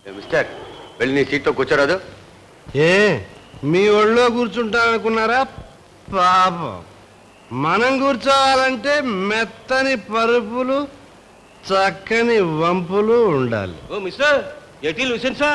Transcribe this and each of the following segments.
Mister వెళ్ళి నీ సీట్లో కూర్చోరాదు ఏ మీ ఒళ్ళో కూర్చుంటామనుకున్నారా పాపం మనం కూర్చోవాలంటే మెత్తని పరుపులు చక్కని వంపులు ఉండాలి ఓ మిస్టర్ ఎటీ లూసెన్సా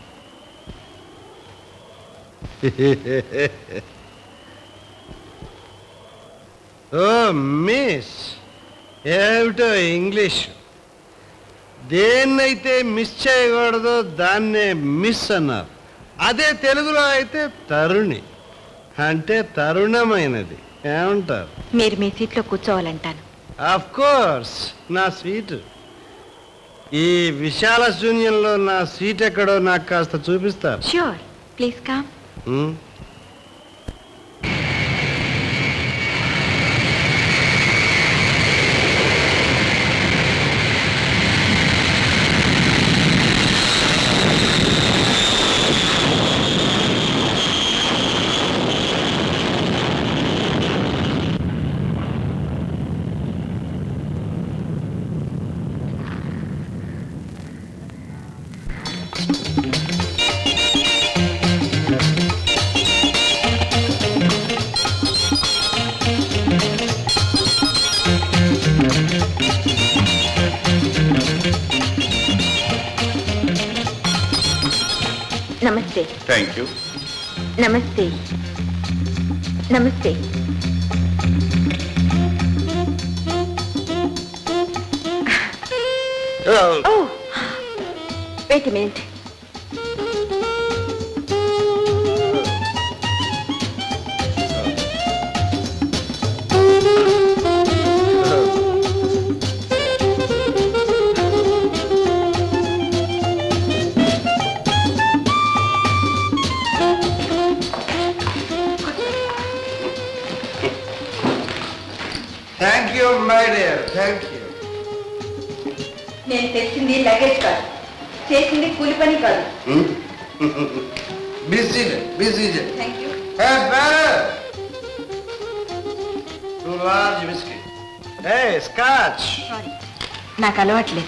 ఓ మిస్ ఏమిటో ఇంగ్లీష్ దేన్నైతే మిస్ చేయకూడదో దాన్నే మిస్ అన్నారు అదే తెలుగులో అయితే తరుణి అంటే తరుణమైనది ఏమంటారు మీరు మీ సీట్లో కూర్చోవాలంటాను ఆఫ్ కోర్స్ నా సీటు ఈ విశాల శూన్యంలో నా సీట్ ఎక్కడో నాకు కాస్త చూపిస్తారు ష్యూర్ ప్లీజ్ కమ్ ఉమ్. నమస్తే థ్యాంక్ యూ నమస్తే నమస్తే oh wait minute thank you my dear thank you నేను తెచ్చింది లగేజ్ కాదు చేసింది కూలి పని కాదు busy busy thank you Hey, better! Two large whiskey. Hey, scotch! Sorry నాకు అలవాట్లేదు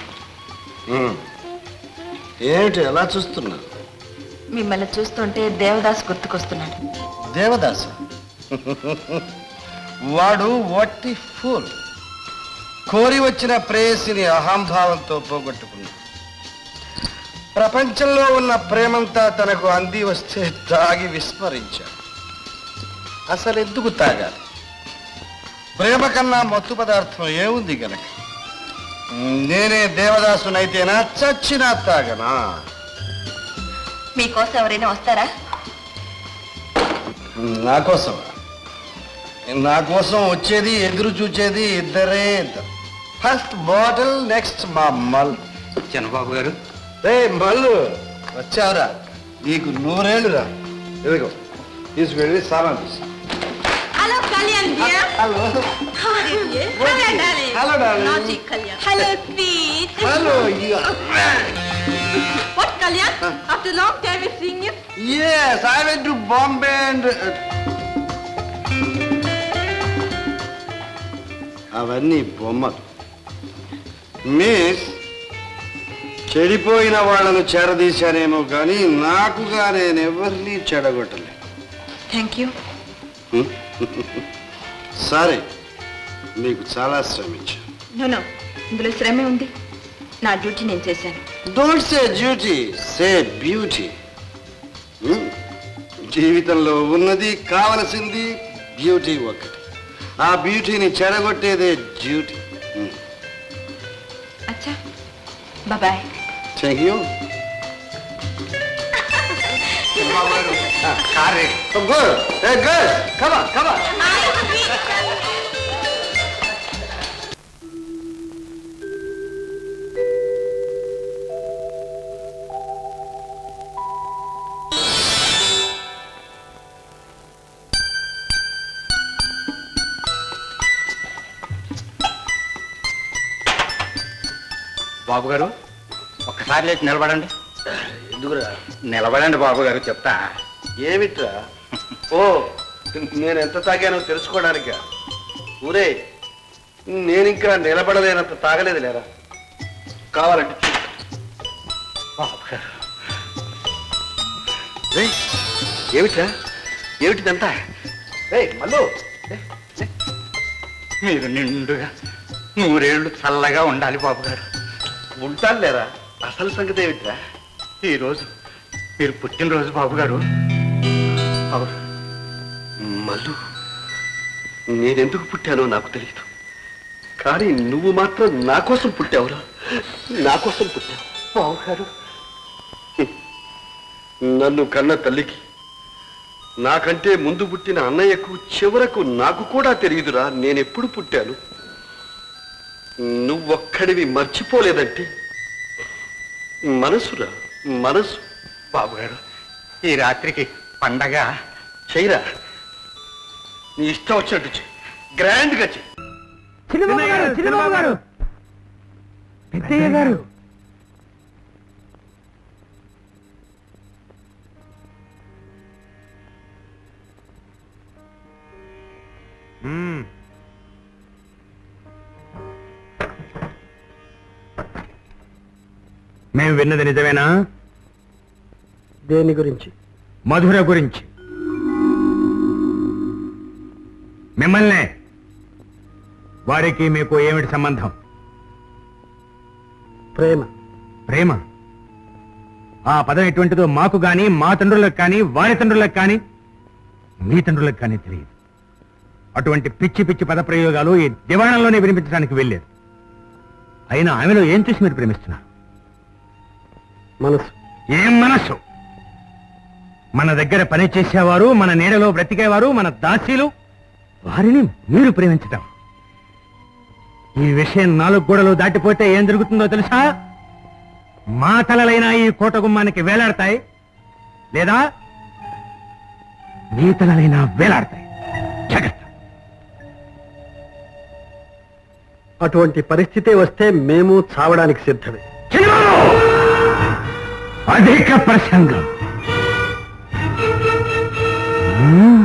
ఏమిటి ఎలా చూస్తున్నా మిమ్మల్ని చూస్తుంటే దేవదాస్ గుర్తుకొస్తున్నాడు దేవదాసు వాడు వట్టి ఫూల్ కోరి వచ్చిన ప్రేయసిని అహంభావంతో పోగొట్టుకున్నాడు ప్రపంచంలో ఉన్న ప్రేమంతా తనకు అంది వస్తే తాగి విస్మరించాడు అసలు ఎందుకు తాగాలి ప్రేమ కన్నా మత్తు పదార్థం ఏముంది గనక నేనే దేవదాసునైతేనా చచ్చినా తాగనా మీకోసం ఎవరైనా వస్తారా నా కోసం నా కోసం వచ్చేది ఎదురు చూచేది ఇద్దరే ఇద్దరు ఫస్ట్ బాటిల్ నెక్స్ట్ మా మల్ చిన్నబాబు గారు రే మల్లు వచ్చావురా నీకు నూరేళ్ళురా ఇదిగో తీసుకెళ్ళి సామాన్ తీసు hello Kalyan hello hello darling hello sweet hello what Kalyan after long time we seeing you yes i went to bombay and అవన్నీ బొమ్మలు మిస్ చెడిపోయిన వాళ్ళను చెరదీశానేమో కానీ నాకుగా నేను ఎవరిని చెడగొట్టలే థ్యాంక్ యూ సరే మీకు చాలా శ్రమించాను నో నో ఇందులో శ్రమే ఉంది నా డ్యూటీ నేను చేశాను don't say duty say beauty జీవితంలో ఉన్నది కావలసింది బ్యూటీ ఒకటి ఆ బ్యూటీని చెడగొట్టేదే డ్యూటీ అచ్చా bye thank you good good కమా కమా బాబు గారు ఒక్కసారి లేచి నిలబడండి ఎందుకురా నిలబడండి బాబు గారు చెప్తా ఏమిట్రా ఓ నేను ఎంత తాగానో తెలుసుకోవడానికా ఊరే నేను ఇంకా నిలబడలేనంత తాగలేదు లేరా కావాలంటే చూడు. బాబు గారు రేయ్, ఏమిట్రా ఏమిటిదంతా రేయ్ మల్లు లే, లే. మీరు నిండుగా నూరేళ్లు చల్లగా ఉండాలి బాబు గారు ఉంటాను లేరా అసలు సంగతి ఏమిట్రా ఈరోజు మీరు పుట్టినరోజు బాబు గారు అవును మల్లు నేనెందుకు పుట్టానో నాకు తెలియదు కానీ నువ్వు మాత్రం నా కోసం పుట్టావురా నా కోసం పుట్టావు బావు గారు నన్ను కన్న తల్లికి నాకంటే ముందు పుట్టిన అన్నయ్యకు చివరకు నాకు కూడా తెలియదురా నేనెప్పుడు పుట్టాను నువ్వొక్కడివి మర్చిపోలేదంటే మనసురా మనసు బాబు గారు ఈ రాత్రికి పండగ చెయ్యరా నీ ఇష్టం వచ్చినట్టు చెయ్యి గ్రాండ్గా చెయ్యి మేము విన్నది నిజమేనా దేని గురించి మధుర గురించి మిమ్మల్నే వారికి మీకు ఏమిటి సంబంధం ప్రేమ ప్రేమ ఆ పదం ఎటువంటిదో మాకు గాని మా తండ్రులకు కానీ వారి తండ్రులకు కానీ మీ తండ్రులకు కానీ తెలియదు అటువంటి పిచ్చి పిచ్చి పద ప్రయోగాలు ఈ దివాణంలోనే వినిపించడానికి వెళ్ళారు అయినా ఆమెలో ఏం చూసి మీరు ప్రేమిస్తున్నారు మనసు ఏం మనస్సు మన దగ్గర పని చేసేవారు మన నీడలో బ్రతికేవారు మన దాసీలు వారిని మీరు ప్రేమించటం ఈ విషయం నాలుగు గోడలు దాటిపోతే ఏం జరుగుతుందో తెలుసా మా తలలైనా ఈ కోట గుమ్మానికి వేలాడతాయి లేదా మీ తలలైనా వేలాడతాయి జాగ్రత్త అటువంటి పరిస్థితి వస్తే మేము చావడానికి సిద్ధమే చిన్నబాబు! అధిక ప్రసంగం మ్మ్.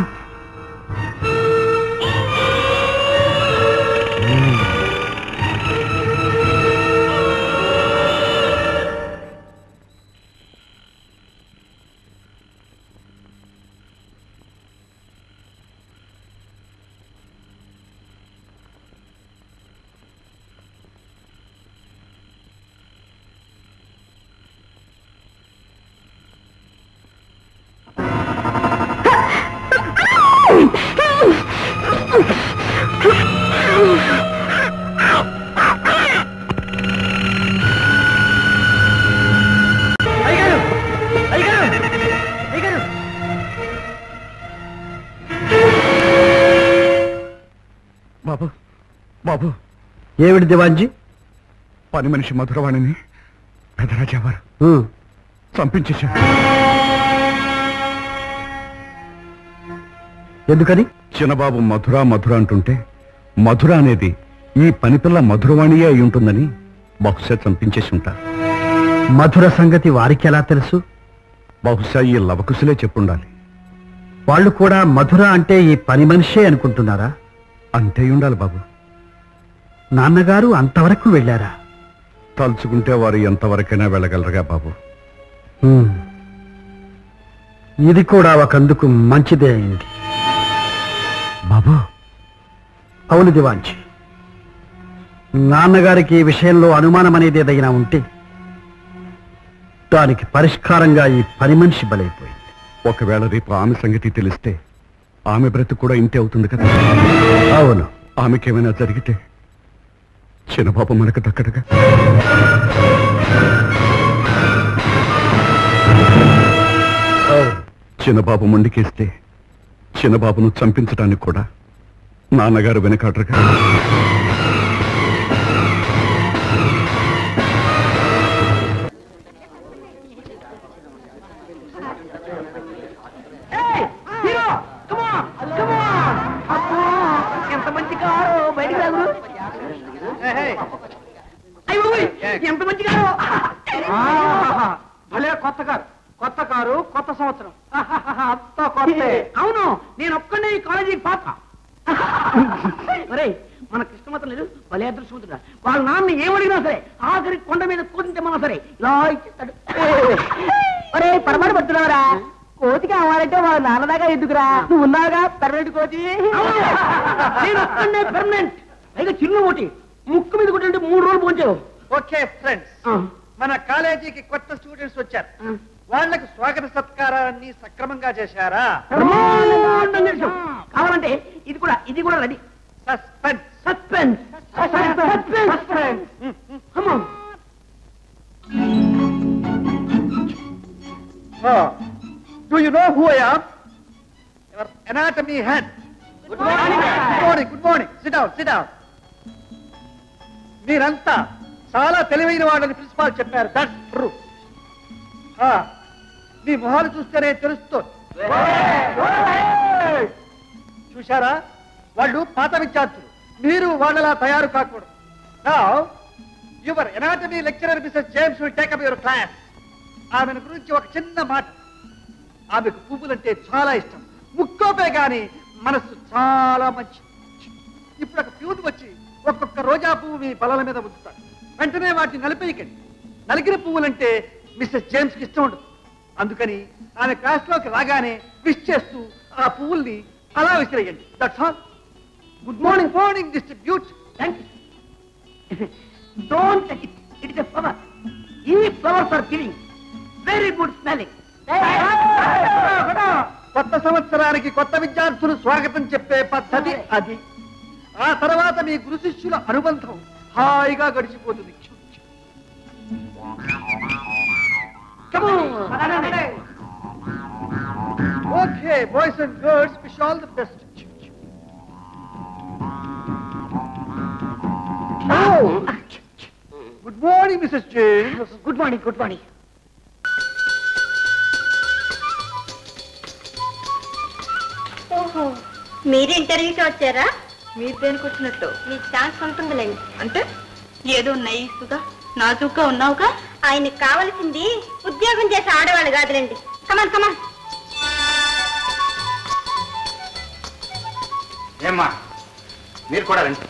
బాబు బాబు ఏమిటి దివాంజీ పని మనిషి మధురవాణిని పెదరాజావారు చంపించేశారు ఎందుకని చిన్నబాబు మధుర మధుర అంటుంటే మధుర అనేది ఈ పనిపిల్ల మధురవాణియే అయి ఉంటుందని బహుశా చంపించేసి ఉంటారు మధుర సంగతి వారికి ఎలా తెలుసు బహుశా ఈ లవకుశలే చెప్పుండాలి వాళ్ళు కూడా మధుర అంటే ఈ పని మనిషే అనుకుంటున్నారా అంతే ఉండాలి బాబు నాన్నగారు అంతవరకు వెళ్ళారా తలుచుకుంటే వారు ఎంతవరకైనా వెళ్ళగలరుగా బాబు హ్మ్. ఇది కూడా ఒకందుకు మంచిదే అయింది బాబు అవును దివాంచి నాన్నగారికి ఈ విషయంలో అనుమానం అనేది ఏదైనా ఉంటే దానికి పరిష్కారంగా ఈ పని మనిషి బలైపోయింది ఒకవేళ రేపు ఆమె సంగతి తెలిస్తే ఆమె బ్రతుకు కూడా ఇంతే అవుతుంది కదా అవును ఆమెకేమైనా జరిగితే చిన్నబాబు మనకు దక్కడుగా అవును చిన్నబాబు మొండికేస్తే చిన్నబాబును చంపించడానికి కూడా నాన్నగారు వెనకాడరుగా ఎంత మంచి కారు బయటికి రాదు అయ్యో ఎంత మంచి కారు భలే కొత్త కారు కొత్త కారు కొత్త సంవత్సరం అంత కొత్త అవును నేను ఒక్కడే ఈ కాలేజీకి పాప ఒరేయ్ మన కృష్ణమతం లేదు భలే అదృష్టవంతుడా వాళ్ళ నాన్న ఏమడిగినా సరే ఆఖరి కొండ మీద కూర్చుంటమన్నా సరే ఇలా ఇచ్చిస్తాడు ఒరే పొరపాటు పడుతున్నావరా కావాలంటే వాళ్ళ నాన్నదాకా ఎందుకురా నువ్వు ఉన్నావుగా పెర్మనెంట్ కోచి నేను ఒక్కడే పెర్మనెంట్ అయితే చిరును ఒకటి ముక్కు మీద కొట్టింటే మూడు రోజులు పోంచావు ఓకే ఫ్రెండ్స్ మన కాలేజీకి కొత్త స్టూడెంట్స్ వచ్చారు వాళ్ళకి స్వాగత సత్కారాన్ని సక్రమంగా చేశారా కావాలంటే ఇది కూడా ఇది కూడా రెడీ సస్పెన్స్ సస్పెన్స్ సస్పెన్స్ అమ్మో do you know who I am your anatomy head good morning good morning sit down sit down మీరంతా చాలా తెలివైన వాళ్ళని ప్రిన్సిపాల్ చెప్పారు దట్స్ ట్రూ మీ మొహాలు చూస్తేనే తెలుస్తుంది చూశారా వాళ్ళు పాత విద్యార్థులు మీరు వాళ్ళలా తయారు కాకూడదు నా your anatomy lecturer mister James will take up your class ఆమెను గురించి ఒక చిన్న మాట ఆమెకు పువ్వులంటే చాలా ఇష్టం ముక్కోపే గాని మనసు చాలా మంచి ఇప్పుడు ఒక ప్యూన్ వచ్చి ఒక్కొక్క రోజా పువ్వు మీ బలల మీద ఉంచుతాడు వెంటనే వాటిని నలిపేయకండి నలిగిన పువ్వులంటే మిస్టర్ జేమ్స్ కి ఇష్టం ఉండదు అందుకని ఆమె క్లాస్ లోకి రాగానే విష్ చేస్తూ ఆ పువ్వుల్ని అలా విసిరేయండి that's all good morning morning distribute thank you don't touch it it is a flower ఈ flowers are giving very good smelling కొత్త సంవత్సరానికి కొత్త విద్యార్థులు స్వాగతం చెప్పే పద్ధతి అది ఆ తర్వాత మీ గురు శిష్యుల అనుబంధం హాయిగా గడిచిపోతుంది okay boys and girls wish all the best good morning Mrs James good morning good morning ఓహో మీరు ఇంటర్వ్యూకి వచ్చారా మీరు దేనికి వచ్చినట్టు మీకు ఛాన్స్ ఉంటుందిలేండి అంటే ఏదో నైస్గా నాజుగ్గా ఉన్నావుగా ఆయనకి కావలసింది ఉద్యోగం చేసే ఆడవాళ్ళు కాదులేండి కమాన్ కమాన్ ఏమ్మా మీరు కూడా రండి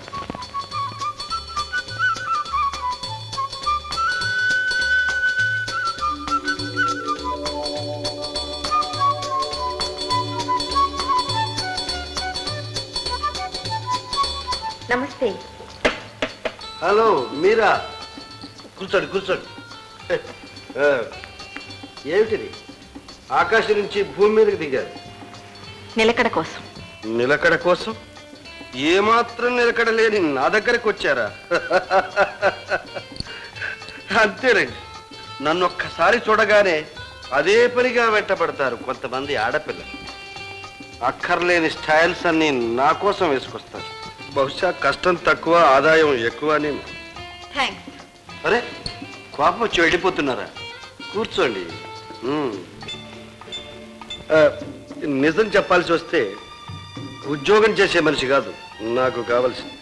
నమస్తే హలో మీరా కూర్చోండి కూర్చోండి ఆ, ఏమిటిది ఆకాశం నుంచి భూమి మీదకి దిగారు నిలకడ కోసం నిలకడ కోసం ఏమాత్రం నిలకడ లేని నా దగ్గరకు వచ్చారా అంతేనండి నన్ను ఒక్కసారి చూడగానే అదే పనిగా వెంటబడతారు కొంతమంది ఆడపిల్లలు అక్కర్లేని స్టైల్స్ అన్ని నా కోసం వేసుకొస్తారు బహుశా కష్టం తక్కువ ఆదాయం ఎక్కువ నేను థ్యాంక్స్ అరే కోపం వచ్చి వెళ్ళిపోతున్నారా కూర్చోండి మ్మ్. ఆ, నిజం చెప్పాల్సి వస్తే ఉద్యోగం చేసే మనిషి కాదు నాకు కావలసింది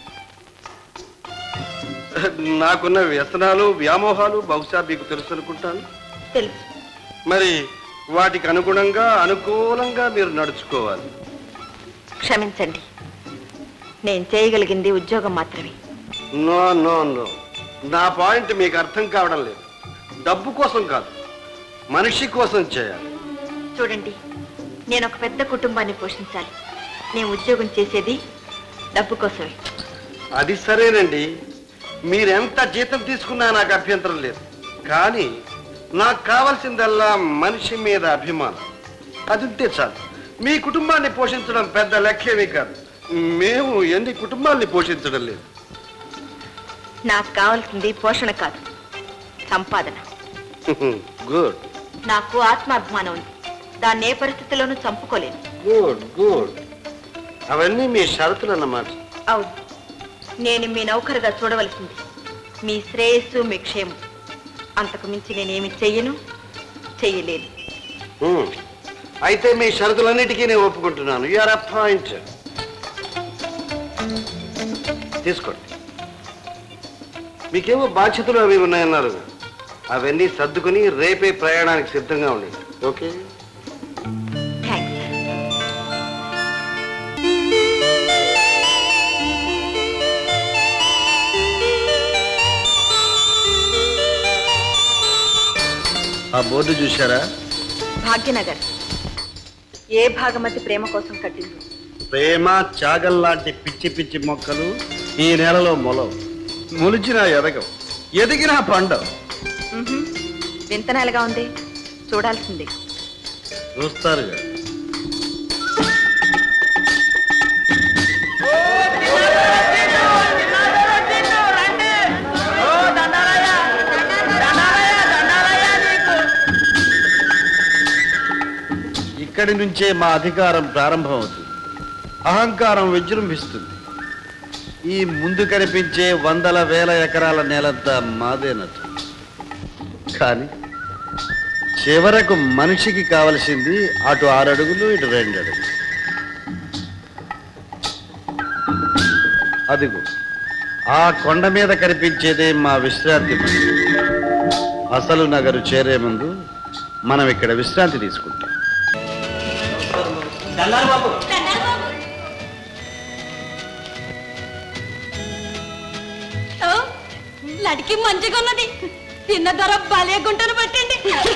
నాకున్న వ్యసనాలు వ్యామోహాలు బహుశా మీకు తెలుసు అనుకుంటాను తెలుసు మరి వాటికి అనుగుణంగా అనుకూలంగా మీరు నడుచుకోవాలి క్షమించండి నేను చేయగలిగింది ఉద్యోగం మాత్రమే నో నో నో నా పాయింట్ మీకు అర్థం కావడం లేదు డబ్బు కోసం కాదు మనిషి కోసం చేయాలి చూడండి నేను ఒక పెద్ద కుటుంబాన్ని పోషించాలి నేను ఉద్యోగం చేసేది డబ్బు కోసమే అది సరేనండి మీరెంత జీతం తీసుకున్నా నాకు అభ్యంతరం లేదు కానీ నాకు కావాల్సిందల్లా మనిషి మీద అభిమానం అది ఉంటే చాలు మీ కుటుంబాన్ని పోషించడం పెద్ద లక్ష్యమే కాదు మేము ఎన్ని కుటుంబాల్ని పోషించడం లేదు నాకు కావాల్సింది పోషణ కాదు సంపాదన గుడ్ నాకు ఆత్మాభిమానం ఉంది దాన్ని ఏ పరిస్థితిలోనూ చంపుకోలేను గుడ్ గుడ్ అవన్నీ మీ షరతులు అన్నమాట అవును నేను మీ నౌకరుగా చూడవలసింది మీ శ్రేయస్సు మీ క్షేమం అంతకు మించి నేనేమి చెయ్యను చెయ్యలేను Hmm. అయితే మీ షరతులన్నిటికీ నేను ఒప్పుకుంటున్నాను యూఆర్ పాయింట్ తీసుకోండి మీకేమో బాధ్యతలు అవి ఉన్నాయన్నారు అవన్నీ సర్దుకుని రేపే ప్రయాణానికి సిద్ధంగా ఉండండి ఓకే థ్యాంక్స్ ఆ బోర్డు చూశారా భాగ్యనగర్ ఏ భాగమతి ప్రేమ కోసం కట్టిందో ప్రేమ త్యాగం లాంటి పిచ్చి పిచ్చి మొక్కలు ఈ నెలలో మొలవు మొలిచినా ఎదగవు ఎదిగినా పండవు ఉహుం. వింతనాలుగా ఉంది చూడాల్సిందే చూస్తారుగా ఇక్కడి నుంచే మా అధికారం ప్రారంభమవుతుంది అహంకారం విజృంభిస్తుంది ఈ ముందు కనిపించే వందల వేల ఎకరాల నేలంతా మాదేనట కానీ చివరకు మనిషికి కావలసింది అటు ఆరు అడుగులు ఇటు రెండు అడుగులు అదిగో ఆ కొండ మీద కనిపించేదే మా విశ్రాంతి మందిరం. అసలు నగరు చేరే ముందు మనం ఇక్కడ విశ్రాంతి తీసుకుంటాం లడికి మంచిగా ఉన్నది తిన్న ధర భలే గుంటను పట్టండి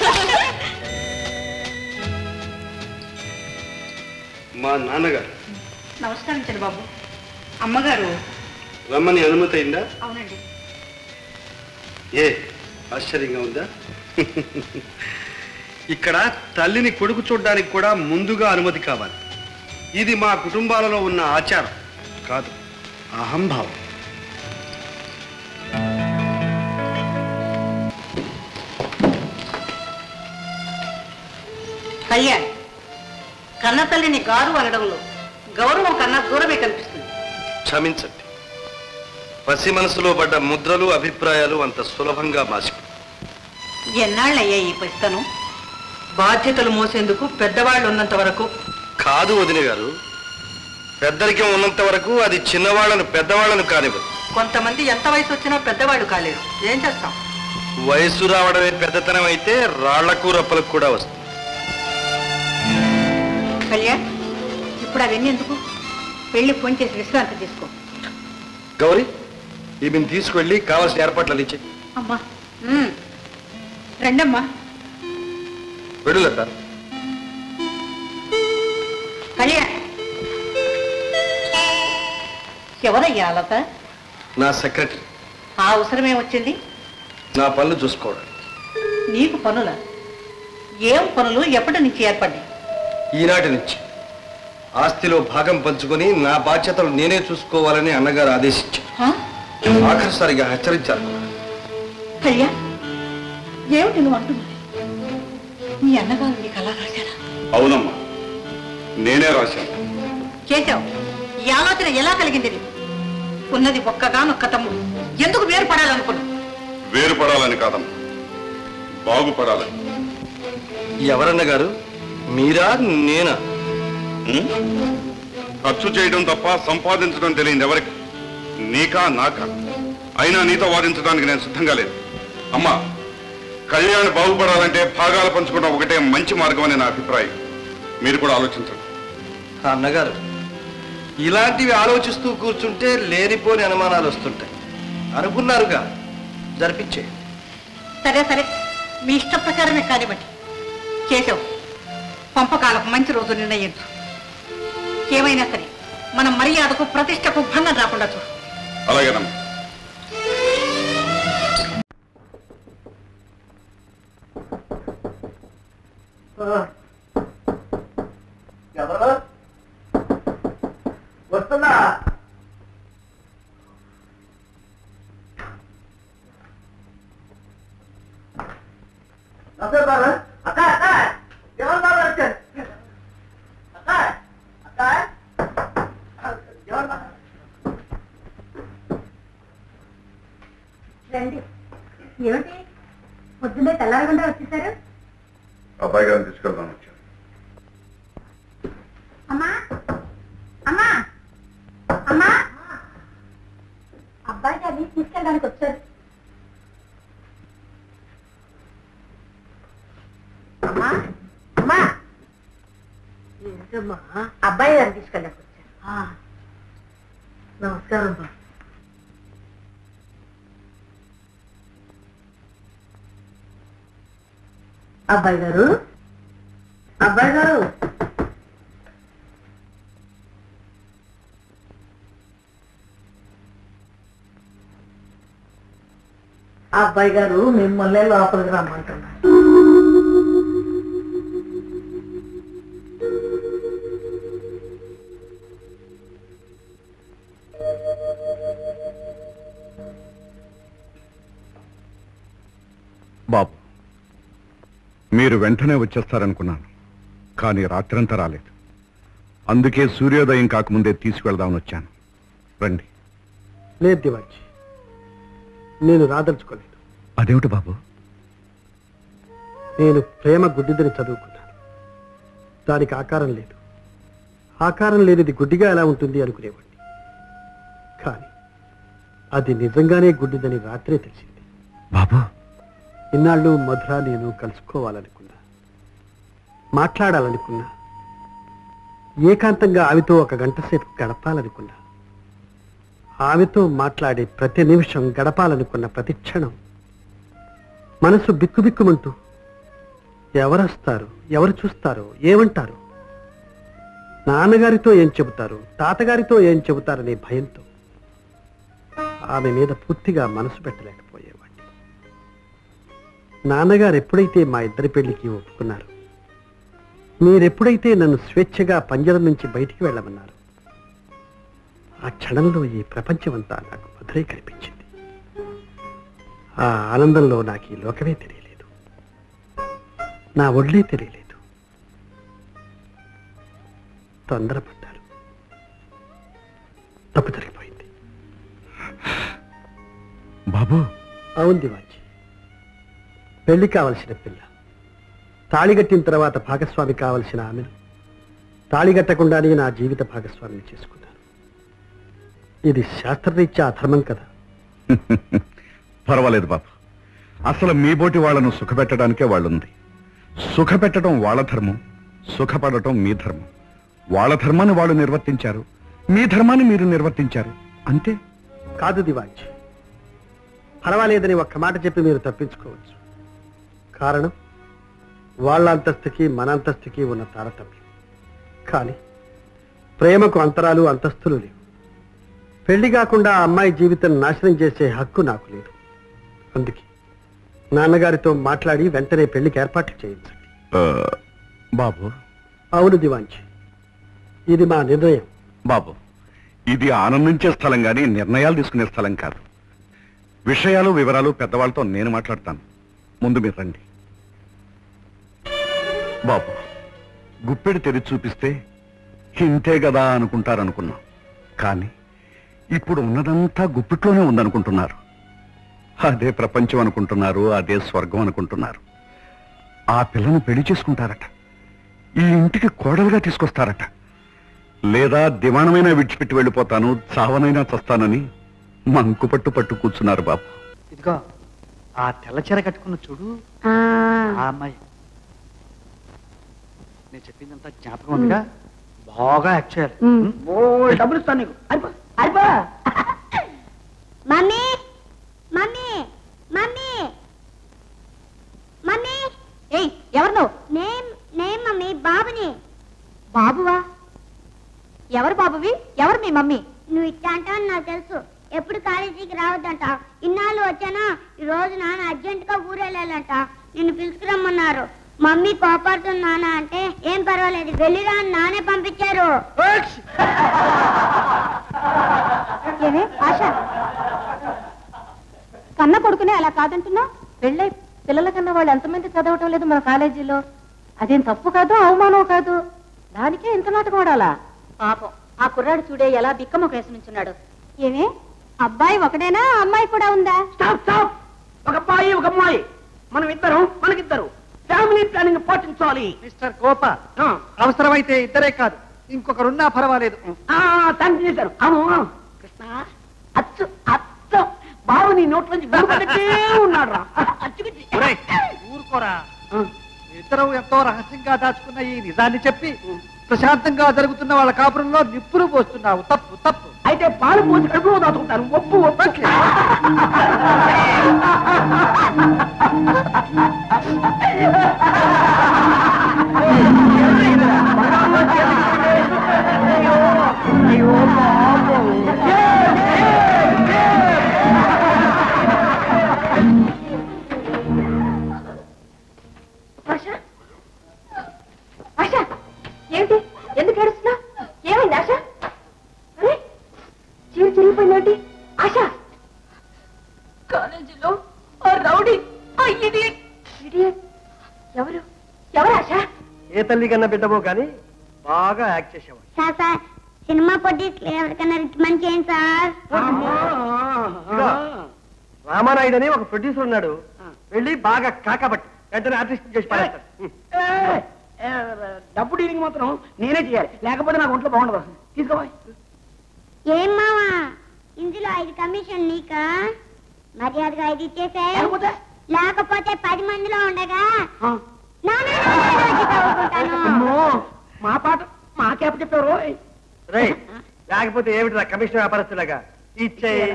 మా నాన్నగారు నమస్కారం చంద్రబాబు అమ్మగారు రమ్మని అనుమతి అయిందా అవునండి ఏ ఆశ్చర్యంగా ఉందా ఇక్కడ తల్లిని కొడుకు చూడడానికి కూడా ముందుగా అనుమతి కావాలి ఇది మా కుటుంబాలలో ఉన్న ఆచారం కాదు అహంభావం కళ్యాణ్ కన్న తల్లిని గారు అనడంలో గౌరవం కన్నా దూరమే కనిపిస్తుంది క్షమించండి పసి మనసులో పడ్డ ముద్రలు అభిప్రాయాలు అంత సులభంగా మాసిపోయి ఎన్నాళ్ళయ్యా ఈ పసితనం బాధ్యతలు మోసేందుకు పెద్దవాళ్ళు ఉన్నంత వరకు కాదు వదిన గారు పెద్దరికం ఉన్నంత వరకు అది చిన్నవాళ్లను పెద్దవాళ్లను కానివ్వదు కొంతమంది ఎంత వయసు వచ్చినా పెద్దవాళ్ళు కాలేరు ఏం చేస్తాం వయస్సు రావడమే పెద్దతనం అయితే రాళ్లకు రప్పలకు కూడా వస్తుంది కళ్యాణ్ ఇప్పుడు అవన్నీ ఎందుకు వెళ్ళి ఫోన్ చేసి విశ్రాంతి తీసుకో గౌరీ ఈమెను తీసుకువెళ్ళి కావాల్సిన ఏర్పాట్లు ఇచ్చే అమ్మా ఉమ్. రండమ్మా వెడులత కళ్యాణ్ ఎవరయ్యా లత నా సెక్రటరీ ఆ అవసరమే వచ్చింది నా పనులు చూసుకోవడం నీకు పనుల ఏం పనులు ఎప్పటి నుంచి ఏర్పడ్డాయి ఈనాటి నుంచి ఆస్తిలో భాగం పంచుకొని నా బాధ్యతలు నేనే చూసుకోవాలని అన్నగారు ఆదేశించారు ఆ? ఆఖరిసారిగా హెచ్చరించారు కళ్యాణ్ ఏమిటి నువ్వు అంటున్నది మీ అన్నగారు నీకు అలా రాశారా అవునమ్మా నేనే రాశాను చేశావు ఈ ఆలోచన ఎలా కలిగింది నీకు ఉన్నది ఒక్కగానొక్క తమ్ముడు ఎందుకు వేరుపడాలనుకున్నావు వేరుపడాలని కాదమ్మా బాగుపడాలని ఎవరన్న గారు మీరా నేనా ఉం? ఖర్చు చేయడం తప్ప సంపాదించడం తెలియదు ఎవరికి నీకా నాకా అయినా నీతో వాదించడానికి నేను సిద్ధంగా లేదు అమ్మా కళ్యాణ్ బాగుపడాలంటే భాగాలు పంచుకోవడం ఒకటే మంచి మార్గం అని నా అభిప్రాయం మీరు కూడా ఆలోచించండి అన్నగారు ఇలాంటివి ఆలోచిస్తూ కూర్చుంటే లేనిపోని అనుమానాలు వస్తుంటాయి అనుకున్నారుగా జరిపించే సరే సరే మీ ఇష్ట ప్రకారమే కానివ్వండి చేసావు పంపకాలకు మంచి రోజు నిర్ణయించు ఏమైనా సరే మన మర్యాదకు ప్రతిష్టకు భంగం రాకుండా చూడు అలాగేనమ్మా ఎవరు వస్తున్నా నమస్తే బాబు అక్క అక్క ఎవరు బాబు వచ్చారు అక్క అక్క ఎవరు బాబు రండి ఏమిటి పొద్దున్నే తెల్లారకుండా వచ్చేసారు అబ్బాయి గారిని తీసుకెళ్దాం వచ్చాను అమ్మా అమ్మా అమ్మా అబ్బాయి గారిని తీసుకెళ్ళడానికి వచ్చారు అమ్మా అమ్మా ఏంటమ్మా అబ్బాయి గారిని తీసుకెళ్ళడానికి వచ్చారు నమస్కారం బా అబ్బాయి గారు అబ్బాయి గారు ఆ అబ్బాయి గారు మిమ్మల్ని లోపలికి రమ్మంటున్నారు బాబు మీరు వెంటనే వచ్చేస్తారనుకున్నాను కానీ రాత్రంతా రాలేదు అందుకే సూర్యోదయం కాకముందే తీసుకువెళ్దామని వచ్చాను రండి లేదు దివాజీ నేను రాదలుచుకోలేదు అదేమిటి బాబు నేను ప్రేమ గుడ్డిదని చదువుకున్నాను దానికి ఆకారం లేదు ఆకారం లేనిది గుడ్డిగా ఎలా ఉంటుంది అనుకునేవాడిని కానీ అది నిజంగానే గుడ్డిదని రాత్రే తెలిసింది బాబు ఇన్నాళ్ళు మధుర నేను కలుసుకోవాలనుకున్నా మాట్లాడాలనుకున్నా ఏకాంతంగా ఆమెతో ఒక గంట సేపు గడపాలనుకున్నా ఆమెతో మాట్లాడే ప్రతి నిమిషం గడపాలనుకున్న ప్రతి క్షణం మనసు బిక్కుబిక్కుమంటూ ఎవరొస్తారు ఎవరు చూస్తారు ఏమంటారు నాన్నగారితో ఏం చెబుతారు తాతగారితో ఏం చెబుతారనే భయంతో ఆమె మీద పూర్తిగా మనసు పెట్టలేకపోయేవాడిని నాన్నగారు ఎప్పుడైతే మా ఇద్దరి పెళ్లికి ఒప్పుకున్నారు మీరెప్పుడైతే నన్ను స్వేచ్ఛగా పంజరం నుంచి బయటికి వెళ్ళమన్నారు ఆ క్షణంలో ఈ ప్రపంచమంతా నాకు మధురై కనిపించింది ఆ ఆనందంలో నాకు ఈ లోకమే తెలియలేదు నా ఒళ్ళే తెలియలేదు తొందరపడ్డారు తప్పు జరిగిపోయింది బాబు అవును దివాజీ పెళ్లి కావలసిన పిల్ల తాళిగట్టిన తర్వాత భాగస్వామి కావలసిన ఆమెను తాళిగట్టకుండానే నా జీవిత భాగస్వామిని చేసుకున్నాను ఇది శాస్త్రరీత్యా అధర్మం కదా పర్వాలేదు బాబు అసలు మీ బోటి వాళ్ళను సుఖపెట్టడానికే వాళ్ళుంది సుఖపెట్టడం వాళ్ళ ధర్మం సుఖపడటం మీ ధర్మం వాళ్ళ ధర్మాన్ని వాళ్ళు నిర్వర్తించారు మీ ధర్మాన్ని మీరు నిర్వర్తించారు అంతే కాదు దివాజీ పర్వాలేదని ఒక్క మాట చెప్పి మీరు తప్పించుకోవచ్చు కారణం వాళ్ళ అంతస్తుకి మన అంతస్తుకి ఉన్న తారతమ్యం కానీ ప్రేమకు అంతరాలు అంతస్తులు లేవు పెళ్లి కాకుండా ఆ అమ్మాయి జీవితం నాశనం చేసే హక్కు నాకు లేదు అందుకే నాన్నగారితో మాట్లాడి వెంటనే పెళ్లికి ఏర్పాట్లు చేయించండి ఆ, బాబు అవును దివాంచి ఇది మా నిర్ణయం బాబు ఇది ఆనందించే స్థలం గాని నిర్ణయాలు తీసుకునే స్థలం కాదు విషయాలు వివరాలు పెద్దవాళ్ళతో నేను మాట్లాడతాను ముందు మీరు రండి బాబు గుప్పెడు తెరిచి చూపిస్తే ఇంతే కదా అనుకుంటారనుకున్నాం కానీ ఇప్పుడు ఉన్నదంతా గుప్పిట్లోనే ఉందనుకుంటున్నారు అదే ప్రపంచం అనుకుంటున్నారు అదే స్వర్గం అనుకుంటున్నారు ఆ పిల్లను పెళ్లి చేసుకుంటారట ఈ ఇంటికి కోడలుగా తీసుకొస్తారట లేదా దివాణమైనా విడిచిపెట్టి వెళ్ళిపోతాను చావనైనా చస్తానని మంకు పట్టు పట్టు కూర్చున్నారు బాబు ఇదిగో ఆ తెల్ల చీర కట్టుకున్న చూడు ఆ అమ్మాయి నేను చెప్పిందంతా జ్ఞాపకం ఉందిగా బాగా యాక్ట్ చేయాలి డబ్బులు ఇస్తాను నీకు అయిపో అయిపో మమ్మీ మమ్మీ మమ్మీ మమ్మీ ఏయ్ ఎవరు నువ్వు నేమ్ నేమ్ మమ్మీ బాబుని బాబువా ఎవరు బాబువి ఎవరు మీ మమ్మీ నువ్వు ఇట్లా అంటావని నాకు తెలుసు ఎప్పుడు కాలేజీకి రావద్దంట ఇన్నాళ్ళు వచ్చానా ఈ రోజు నాన్న అర్జెంట్ గా ఊరెళ్ళాలంట నిన్ను పిలుచుకురమ్మన్నారు మమ్మీ కోపాడుతుంది నాన్న అంటే ఏం పర్వాలేదు వెళ్ళిరా అని నానే పంపించారు ఏమే ఆశ కన్న కొడుకునే అలా కాదంటున్నా పెళ్ళై పిల్లల కన్నా వాళ్ళు ఎంతమంది చదవటం లేదు మన కాలేజీలో అదేం తప్పు కాదు అవమానం కాదు దానికే ఇంత నాటకం ఆడాలా పాపం ఆ కుర్రాడు చూడే ఎలా బిక్కమ్మ కేసు నుంచున్నాడు ఏమే అబ్బాయి ఒకటేనా అమ్మాయి కూడా ఉందా స్టాప్ స్టాప్ ఒక అబ్బాయి ఒక అమ్మాయి మనం ఇద్దరం మనకిద్దరు ఫ్యామిలీ ప్లానింగ్ పాటించాలి మిస్టర్ గోప అవసరమైతే ఇద్దరే కాదు ఇంకొకరున్నా పర్వాలేదు తండ్రి చేశారు అవును కృష్ణ అచ్చు అచ్చం బాబు నీ నోట్లోంచి ఉన్నాడు రా ఊరుకోరా ఇద్దరు ఎంతో రహస్యంగా దాచుకున్న ఈ నిజాన్ని చెప్పి ప్రశాంతంగా జరుగుతున్న వాళ్ళ కాపురంలో నిప్పులు పోస్తున్నావు తప్పు తప్పు అయితే పాలు పోసి కడుపులో దాచుకుంటాను ఒప్పు ఒప్పు ఎవరు ఆశ ఏ తల్లి కన్నా బిడ్డమో కానీ బాగా యాక్ట్ చేసేవాడు సార్ సార్ సినిమా పొట్టి ఎవరికైనా రికమెండ్ చేయండి సార్ ఇదిగో, రామానాయుడు అని ఒక ప్రొడ్యూసర్ ఉన్నాడు వెళ్ళి బాగా కాకబట్టి వెంటనే ఆర్టిస్ట్ చేసి పారేస్తాడు డబ్బు డీలింగ్ మాత్రం నేనే చేయాలి లేకపోతే నాకు ఒంట్లో బాగుండదు తీసుకోవాలి ఏం మావా ఇందులో ఐదు కమిషన్ నీకా మర్యాదగా ఐదు ఇచ్చేసే లేకపోతే? లేకపోతే పది మందిలో ఉండగా ఆ. నాన్న, నాన్న వచ్చి తవ్వుకుంటాను. అమ్మో మా పాట మాకేప చెప్పారు రే లేకపోతే ఏమిటి కమిషన్ వ్యాపారస్తులాగా ఇచ్చేయి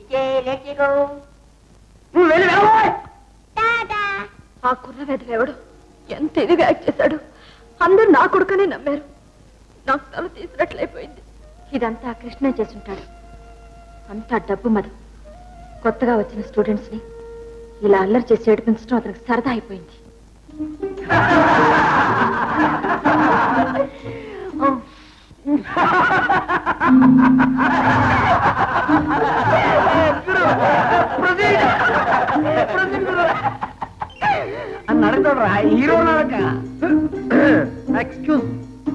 నువ్వు వెళ్ళి వెళ్ళబోయ్ టాటా. ఆ కుర్ర వెదలేవాడు ఎంత ఇదిగా యాక్ట్ చేశాడు అందరూ నా కొడుకనే నమ్మారు నాకు తల తీసినట్లయిపోయింది ఇదంతా ఆ కృష్ణ చేసుంటాడు అంతా డబ్బు మదు కొత్తగా వచ్చిన స్టూడెంట్స్ ని ఇలా అల్లరి చేసి ఏడిపించడం అతనికి సరదా అయిపోయింది అని అడుగుతాడు రా హీరో నడక ఎక్స్క్యూజ్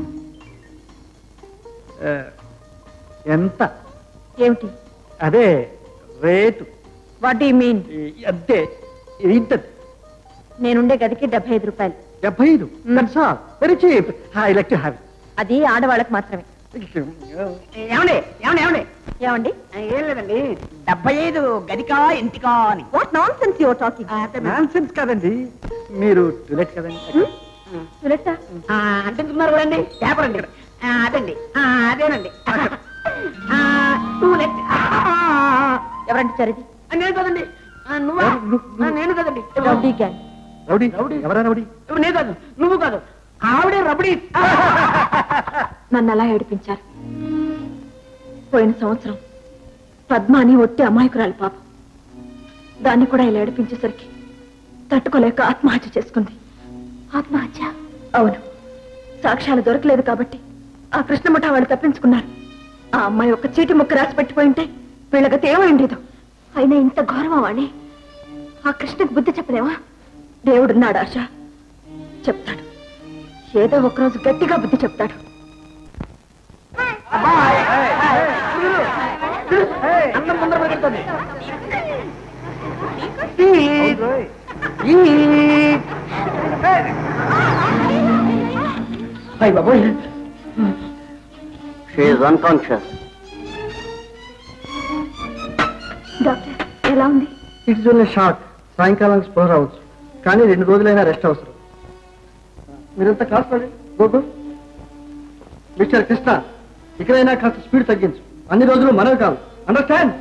ఎంత ఏమిటి అదే రేటు వాట్ డూ మీన్ ఈ- అంతే ఇంతది నేనుండే గదికి డెబ్బై ఐదు రూపాయలు డెబ్బై ఐదు that's all very cheap I like to have అది ఆడవాళ్ళకి మాత్రమే ఏమండి ఏమండి ఏమండి ఏమండి ఏం లేదండి డెబ్బై ఐదు గదికా ఇంటికా అని what nonsense your talking nonsense కాదండి మీరు టులెట్ కదండి టులెట్టా ఆ, అంటించుకున్నారు కదండి పేపర్ అండి ఆ, అదండి ఆ, అదేనండి ఆ, టూలెట్ ఆ, ఎవరంటే చరిది ఆ, నేను కదండి ఆ, నువ్వా ఆ, నేను కదండి రౌడీ గ్యాంగ్ రౌడీ ఎవరా రౌడీ ఇవ్వు, నేను కాదు నువ్వు కాదు ఆవిడే రబడి నన్ను అలా ఏడిపించారు పోయిన సంవత్సరం పద్మ అని ఒట్టి అమాయకురాలి పాప దాన్ని కూడా ఇలా ఏడిపించేసరికి తట్టుకోలేక ఆత్మహత్య చేసుకుంది ఆత్మహత్య అవును సాక్ష్యాలు దొరకలేదు కాబట్టి ఆ కృష్ణమఠ వాళ్ళు తప్పించుకున్నారు ఆ అమ్మాయి ఒక చీటి ముక్క రాసి పెట్టిపోయింటే వీళ్ళగతి ఏమైండేదో అయినా ఇంత గౌరవం అని ఆ కృష్ణకు బుద్ధి చెప్పలేవా దేవుడున్నాడు ఆశ చెప్తాడు ఏదో ఒకరోజు గట్టిగా బుద్ధి చెప్తాడు అన్నం ముందర పెడుతుంది అయ్య బాబోయ్ అన్కాన్షియస్ డాక్టర్ ఎలా ఉంది ఇట్స్ ఓన్లీ షార్ట్ సాయంకాలం స్పృహ రావచ్చు కానీ రెండు రోజులైనా రెస్ట్ అవసరం మీరంతా క్లాస్ పడి గోగు మిస్టర్ కృష్ణ ఇక్కడైనా కాస్త స్పీడ్ తగ్గించు అన్ని రోజులు మనవి కాదు అండర్స్టాండ్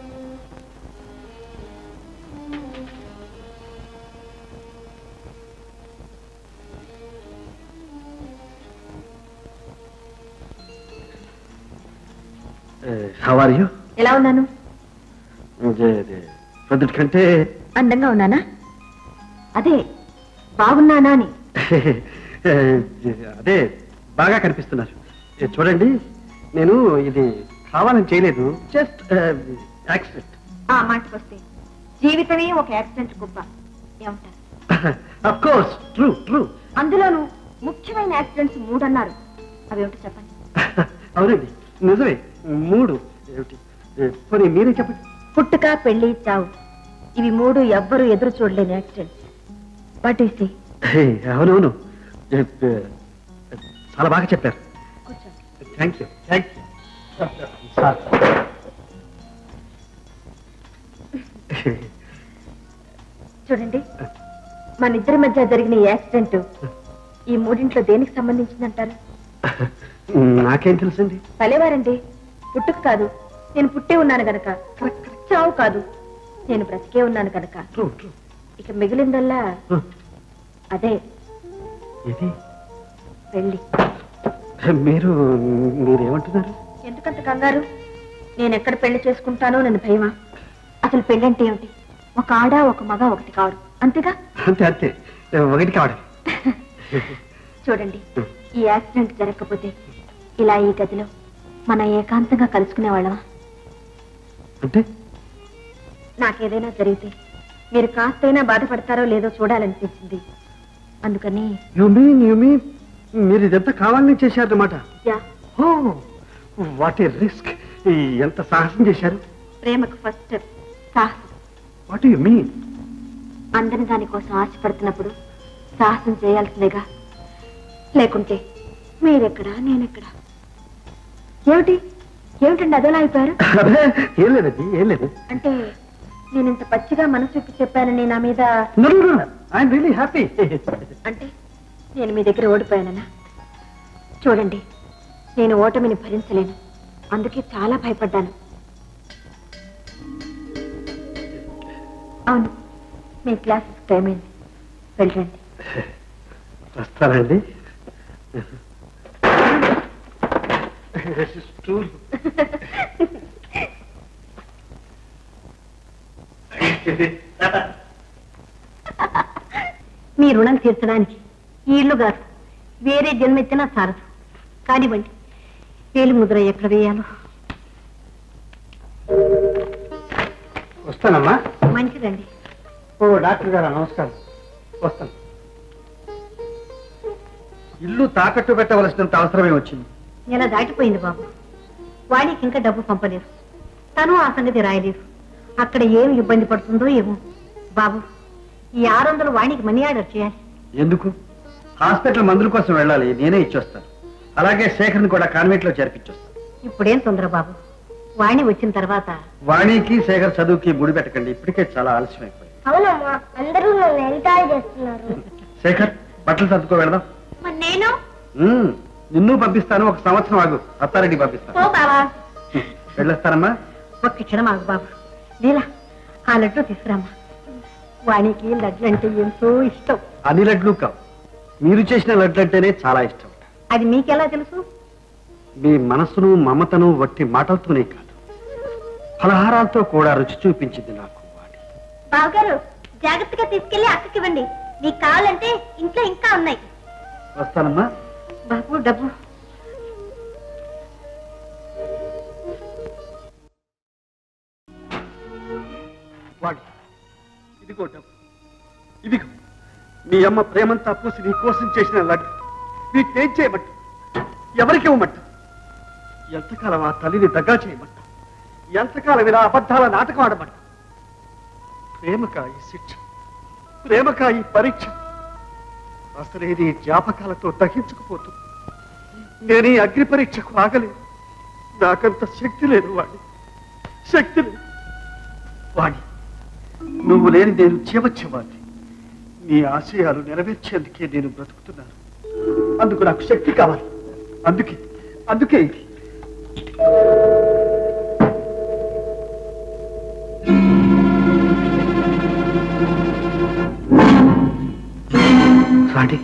హౌ ఆర్ యూ ఎలా ఉన్నాను ప్రొద్దుటి కంటే అందంగా ఉన్నానా అదే బాగున్నానా అని అదే బాగా కనిపిస్తున్నారు ఏ, చూడండి నేను ఇది కావాలని చేయలేదు జస్ట్ యాక్సిడెంట్ ఆ మాటకు వస్తే జీవితమే ఒక యాక్సిడెంట్ గొప్ప ఏమంటారు అఫ్ కోర్స్ ట్రూ ట్రూ అందులోనూ ముఖ్యమైన యాక్సిడెంట్స్ మూడు అన్నారు అవేమిటో చెప్పండి అవునండి నిజమే మూడు ఏమిటి ఏ, పోనీ మీరే చెప్పండి పుట్టుక పెళ్లి చావు ఇవి మూడు ఎవ్వరూ ఎదురు చూడలేని accidents what is the hey, అవునవును ఏ, ఏ, చాలా బాగా చెప్పారు కూర్చోండి thank you thank you sir చూడండి మన ఇద్దరి మధ్య జరిగిన ఈ యాక్సిడెంట్ ఈ మూడింట్లో దేనికి సంబంధించిందంటారు నాకేం తెలుసండి పలేవారండి పుట్టుక కాదు నేను పుట్టే ఉన్నాను గనక చావు కాదు నేను బ్రతికే ఉన్నాను గనక ట్రూ ట్రూ ఇక మిగిలిందల్లా అదే ఇది పెళ్లి మీరు మీరేమంటున్నారు ఎందుకంత కంగారు నేను ఎక్కడ పెళ్లి చేసుకుంటానో నన్ను భయమా అసలు పెళ్ళంటే ఏమిటి ఒక ఆడ ఒక మగ ఒకటి కావడం అంతేగా అంతే అంతే ఒకటి కావడం చూడండి ఈ యాక్సిడెంట్ జరగకపోతే ఇలా ఈ గదిలో మన ఏకాంతంగా కలుసుకునే వాళ్ళమా అంటే నాకేదైనా జరిగితే మీరు కాస్తైనా బాధపడతారో లేదో చూడాలనిపించింది అందుకని యు మీన్ యు మీన్ మీరు ఇదంతా కావాలని చేశారన్నమాట yeah oh what a risk ఎంత సాహసం చేశారు ప్రేమకు ఫస్ట్ స్టెప్ సాహసం వాట్ యు మీన్ అందని దానికోసం ఆశపడుతున్నప్పుడు సాహసం చేయాల్సిందేగా లేకుంటే మీరెక్కడా నేనెక్కడా ఏమిటి ఏమిటండి అదోలా అయిపోయారు ఏం లేదండి ఏం లేదు అంటే నేను ఇంత పచ్చిగా మనసు విప్పి చెప్పానని నా మీద ఐఎమ్ రియలీ హ్యాపీ అంటే నేను మీ దగ్గర ఓడిపోయానన్నా చూడండి నేను ఓటమిని భరించలేను అందుకే చాలా భయపడ్డాను అవును మీ క్లాసెస్ టైం అయింది వెళ్ళండి వస్తానండి స్టూల్ మీ రుణం తీర్చడానికి ఈ ఇల్లు కాదు వేరే జన్మెత్తినా సారదు కానివ్వండి వేలు ముద్ర ఎక్కడ వేయాలో వస్తానమ్మా మంచిదండి ఓ డాక్టర్ గారు నమస్కారం వస్తాను ఇల్లు తాకట్టు పెట్టవలసినంత అవసరమే వచ్చింది నెల దాటిపోయింది బాబు వాడికి ఇంకా డబ్బు పంపలేరు తను ఆ సంగతి రాయలేదు అక్కడ ఏమి ఇబ్బంది పడుతుందో ఏమో బాబు ఈ ఆరు వందలు వాడికి మనీ ఆర్డర్ చేయాలి ఎందుకు హాస్పిటల్ మందుల కోసం వెళ్ళాలి నేనే ఇచ్చొస్తాను అలాగే శేఖర్ని కూడా కాన్వెంట్ లో చేర్పించొస్తాను ఇప్పుడేం తొందర బాబు వాణి వచ్చిన తర్వాత వాణికి శేఖర్ చదువుకి ముడి పెట్టకండి ఇప్పటికే చాలా ఆలస్యం అయిపోయింది అవునమ్మా అందరూ నన్ను ఎంజాయ్ చేస్తున్నారు శేఖర్ బట్టలు సర్దుకో వెళదాం మరి నేను ఉమ్, నిన్ను పంపిస్తాను ఒక సంవత్సరం ఆగు అత్తారెడ్డి పంపిస్తాను ఓ బావా వెళ్ళొస్తానమ్మా ఒక్క క్షణం ఆగు బాబు లీలా ఆ లడ్డు తీసుకురామ్మా వాణికి లడ్లు అంటే ఎంతో ఇష్టం అన్ని లడ్లు కావు మీరు చేసిన లడ్లు అంటేనే చాలా ఇష్టం అది మీకెలా తెలుసు మీ మనసును మమతను వట్టి మాటలతోనే కాదు ఫలహారాలతో కూడా రుచి చూపించింది నాకు బావగారు జాగ్రత్తగా తీసుకెళ్లి అక్కకి ఇవ్వండి మీకు కావాలంటే ఇంట్లో ఇంకా ఉన్నాయి వస్తానమ్మా బాబు డబ్బు వాడి ఇదిగో డబ్బు ఇదిగో మీ అమ్మ ప్రేమంతా పూసి నీ కోసం చేసిన లడ్డు వీటినేం చేయమంట ఎవరికి ఇవ్వమంట ఎంతకాలం ఆ తల్లిని దగ్గా చేయమంట ఎంతకాలం ఇలా అబద్ధాల నాటకం ఆడమంట ప్రేమకా ఈ శిక్ష ప్రేమకా ఈ పరీక్ష అసలే నీ జ్ఞాపకాలతో దహించుకుపోతుంది నేను ఈ అగ్ని పరీక్షకు ఆగలేదు నాకంత శక్తి లేదు వాడి శక్తి లేదు వాణి నువ్వు లేని నేను జీవచ్యవాణ్ణి నీ ఆశయాలు నెరవేర్చేందుకే నేను బ్రతుకుతున్నాను అందుకు నాకు శక్తి కావాలి అందుకే అందుకే ఇది రాణి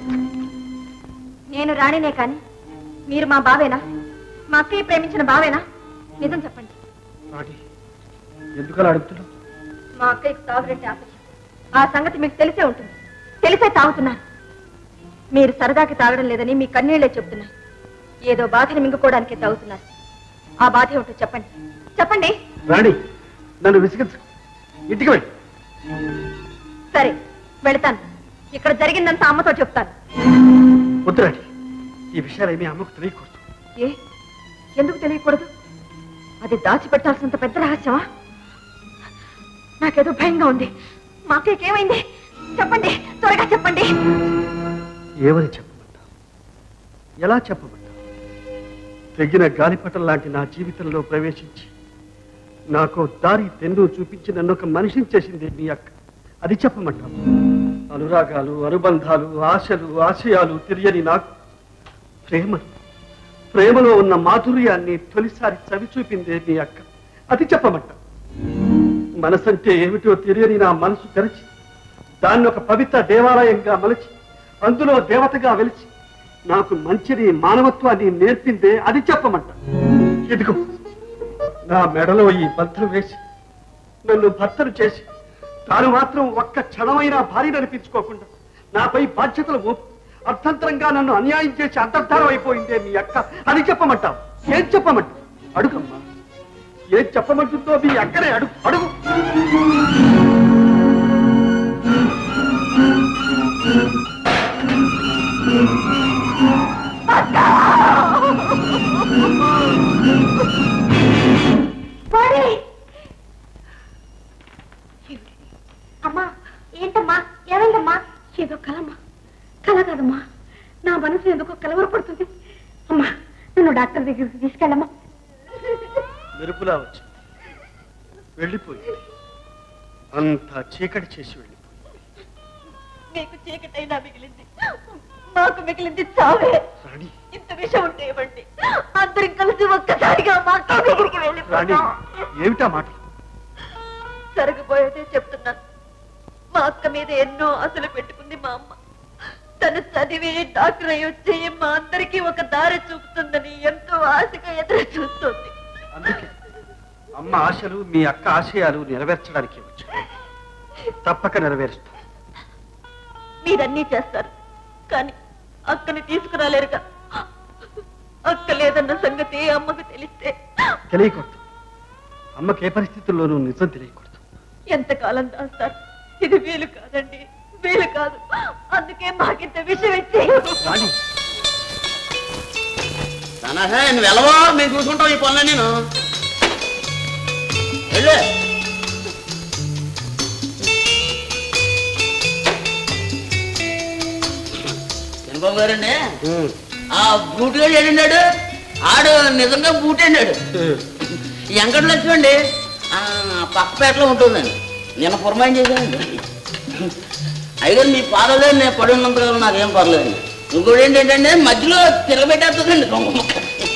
నేను రాణినే కాని మీరు మా బావేనా మా అక్కయ్య ప్రేమించిన బావేనా నిజం చెప్పండి రాణి ఎందుకలా అడుగుతున్నావు మా అక్కయ్యకు తాగురంటే ఆపేక్ష ఆ సంగతి మీకు తెలిసే ఉంటుంది తెలిసే తాగుతున్నారు మీరు సరదాకి తాగడం లేదని మీ కన్నీళ్లే చెప్తున్నాయి ఏదో బాధని మింగుకోవడానికే తాగుతున్నారు ఆ బాధ ఏమిటో చెప్పండి చెప్పండి రాణి నన్ను విసిగించు ఇంటికి వెళ్ళి సరే వెళతాను ఇక్కడ జరిగిందంతా అమ్మతో చెప్తాను వద్దు రాణి ఈ విషయాలు ఏమీ అమ్మకు తెలియకూడదు ఏ ఎందుకు తెలియకూడదు అది దాచిపెట్టాల్సినంత పెద్ద రహస్యమా నాకేదో భయంగా ఉంది మా అక్కయ్యకి ఏమైంది చెప్పండి త్వరగా చెప్పండి ఏమని చెప్పమంటావు ఎలా చెప్పమంటావు తెగిన గాలిపటం లాంటి నా జీవితంలో ప్రవేశించి నాకు దారి తెన్ను చూపించి నన్ను ఒక మనిషిని చేసింది మీ అక్క అది చెప్పమంటావు అనురాగాలు అనుబంధాలు ఆశలు ఆశయాలు తెలియని నాకు ప్రేమను ప్రేమలో ఉన్న మాధుర్యాన్ని తొలిసారి చవి చూపిందే మీ అక్క అది చెప్పమంటావు మనసంటే ఏమిటో తెలియని నా మనసు తెరచి దాన్ని ఒక పవిత్ర దేవాలయంగా మలచి అందులో దేవతగా వెలిచి నాకు మంచిని మానవత్వాన్ని నేర్పిందే అది చెప్పమంట ఇదిగో నా మెడలో ఈ బంధం వేసి నన్ను భర్తను చేసి తాను మాత్రం ఒక్క క్షణమైనా భార్యను అనిపించుకోకుండా నాపై బాధ్యతలు మోపు అర్థంతరంగా నన్ను అన్యాయం చేసి అంతర్ధారం అయిపోయిందే మీ అక్క అది చెప్పమంటావు ఏం చెప్పమంట అడుగమ్మా ఏం చెప్పమంటుందో మీ అక్కడే అడుగు అడుగు అమ్మా ఏంటమ్మా ఏమైందమ్మా ఏదో కలమ్మా కల కాదమ్మా నా మనసు ఎందుకో కలవరపడుతుంది అమ్మా నన్ను డాక్టర్ దగ్గరికి తీసుకెళ్ళమ్మా మెరుపులా వచ్చి వెళ్ళిపోయి అంత చీకటి చేసి వెళ్ళి మీకు చీకటైనా మిగిలింది మాకు మిగిలింది చావే రాణి ఇంత విషయం ఉంటే ఇవ్వండి అందరం కలిసి ఒక్కసారిగా మా అక్క దగ్గరికి రాణి వెళ్ళిపోతాం ఏమిటా మాట జరగబోయేదే చెప్తున్నాను మా అక్క మీద ఎన్నో ఆశలు పెట్టుకుంది మా అమ్మ తను చదివి డాక్టర్ అయి వచ్చి మా అందరికీ ఒక దారి చూపుతుందని ఎంతో ఆశగా ఎదురు చూస్తుంది అందుకే అమ్మ ఆశలు మీ అక్క ఆశయాలు నెరవేర్చడానికి వచ్చాయి తప్పక నెరవేరుస్తా మీరన్నీ చేస్తారు కానీ అక్కని తీసుకురాలేరుగా అక్క లేదన్న సంగతి అమ్మకు తెలిస్తే తెలియకూడదు అమ్మకి ఏ పరిస్థితుల్లోనూ నిజం తెలియకూడదు ఎంతకాలం దాస్తారు ఇది వీలు కాదండి వీలు కాదు అందుకే మాకింత విషయం ఇచ్చి రాణి సనహే నువ్వు వెళ్ళవో మేము చూసుకుంటాం ఈ పనులు నేను వెళ్ళు చంద్రబాబు గారండి ఆ బూటుగాడు ఏడున్నాడు ఆడు నిజంగా బూట్ అన్నాడు ఎంకటి లక్ష్మండి ఆ, పక్కపేటలో ఉంటుందండి నిన్న పురమాయం చేశానండి అయితే మీ పాలలో నేను పడి ఉన్నంత కాలం నాకేం పర్లేదండి ఇంకోటి ఏంటంటే మధ్యలో తిరగబెట్టేస్తుందండి దొంగ ముక్క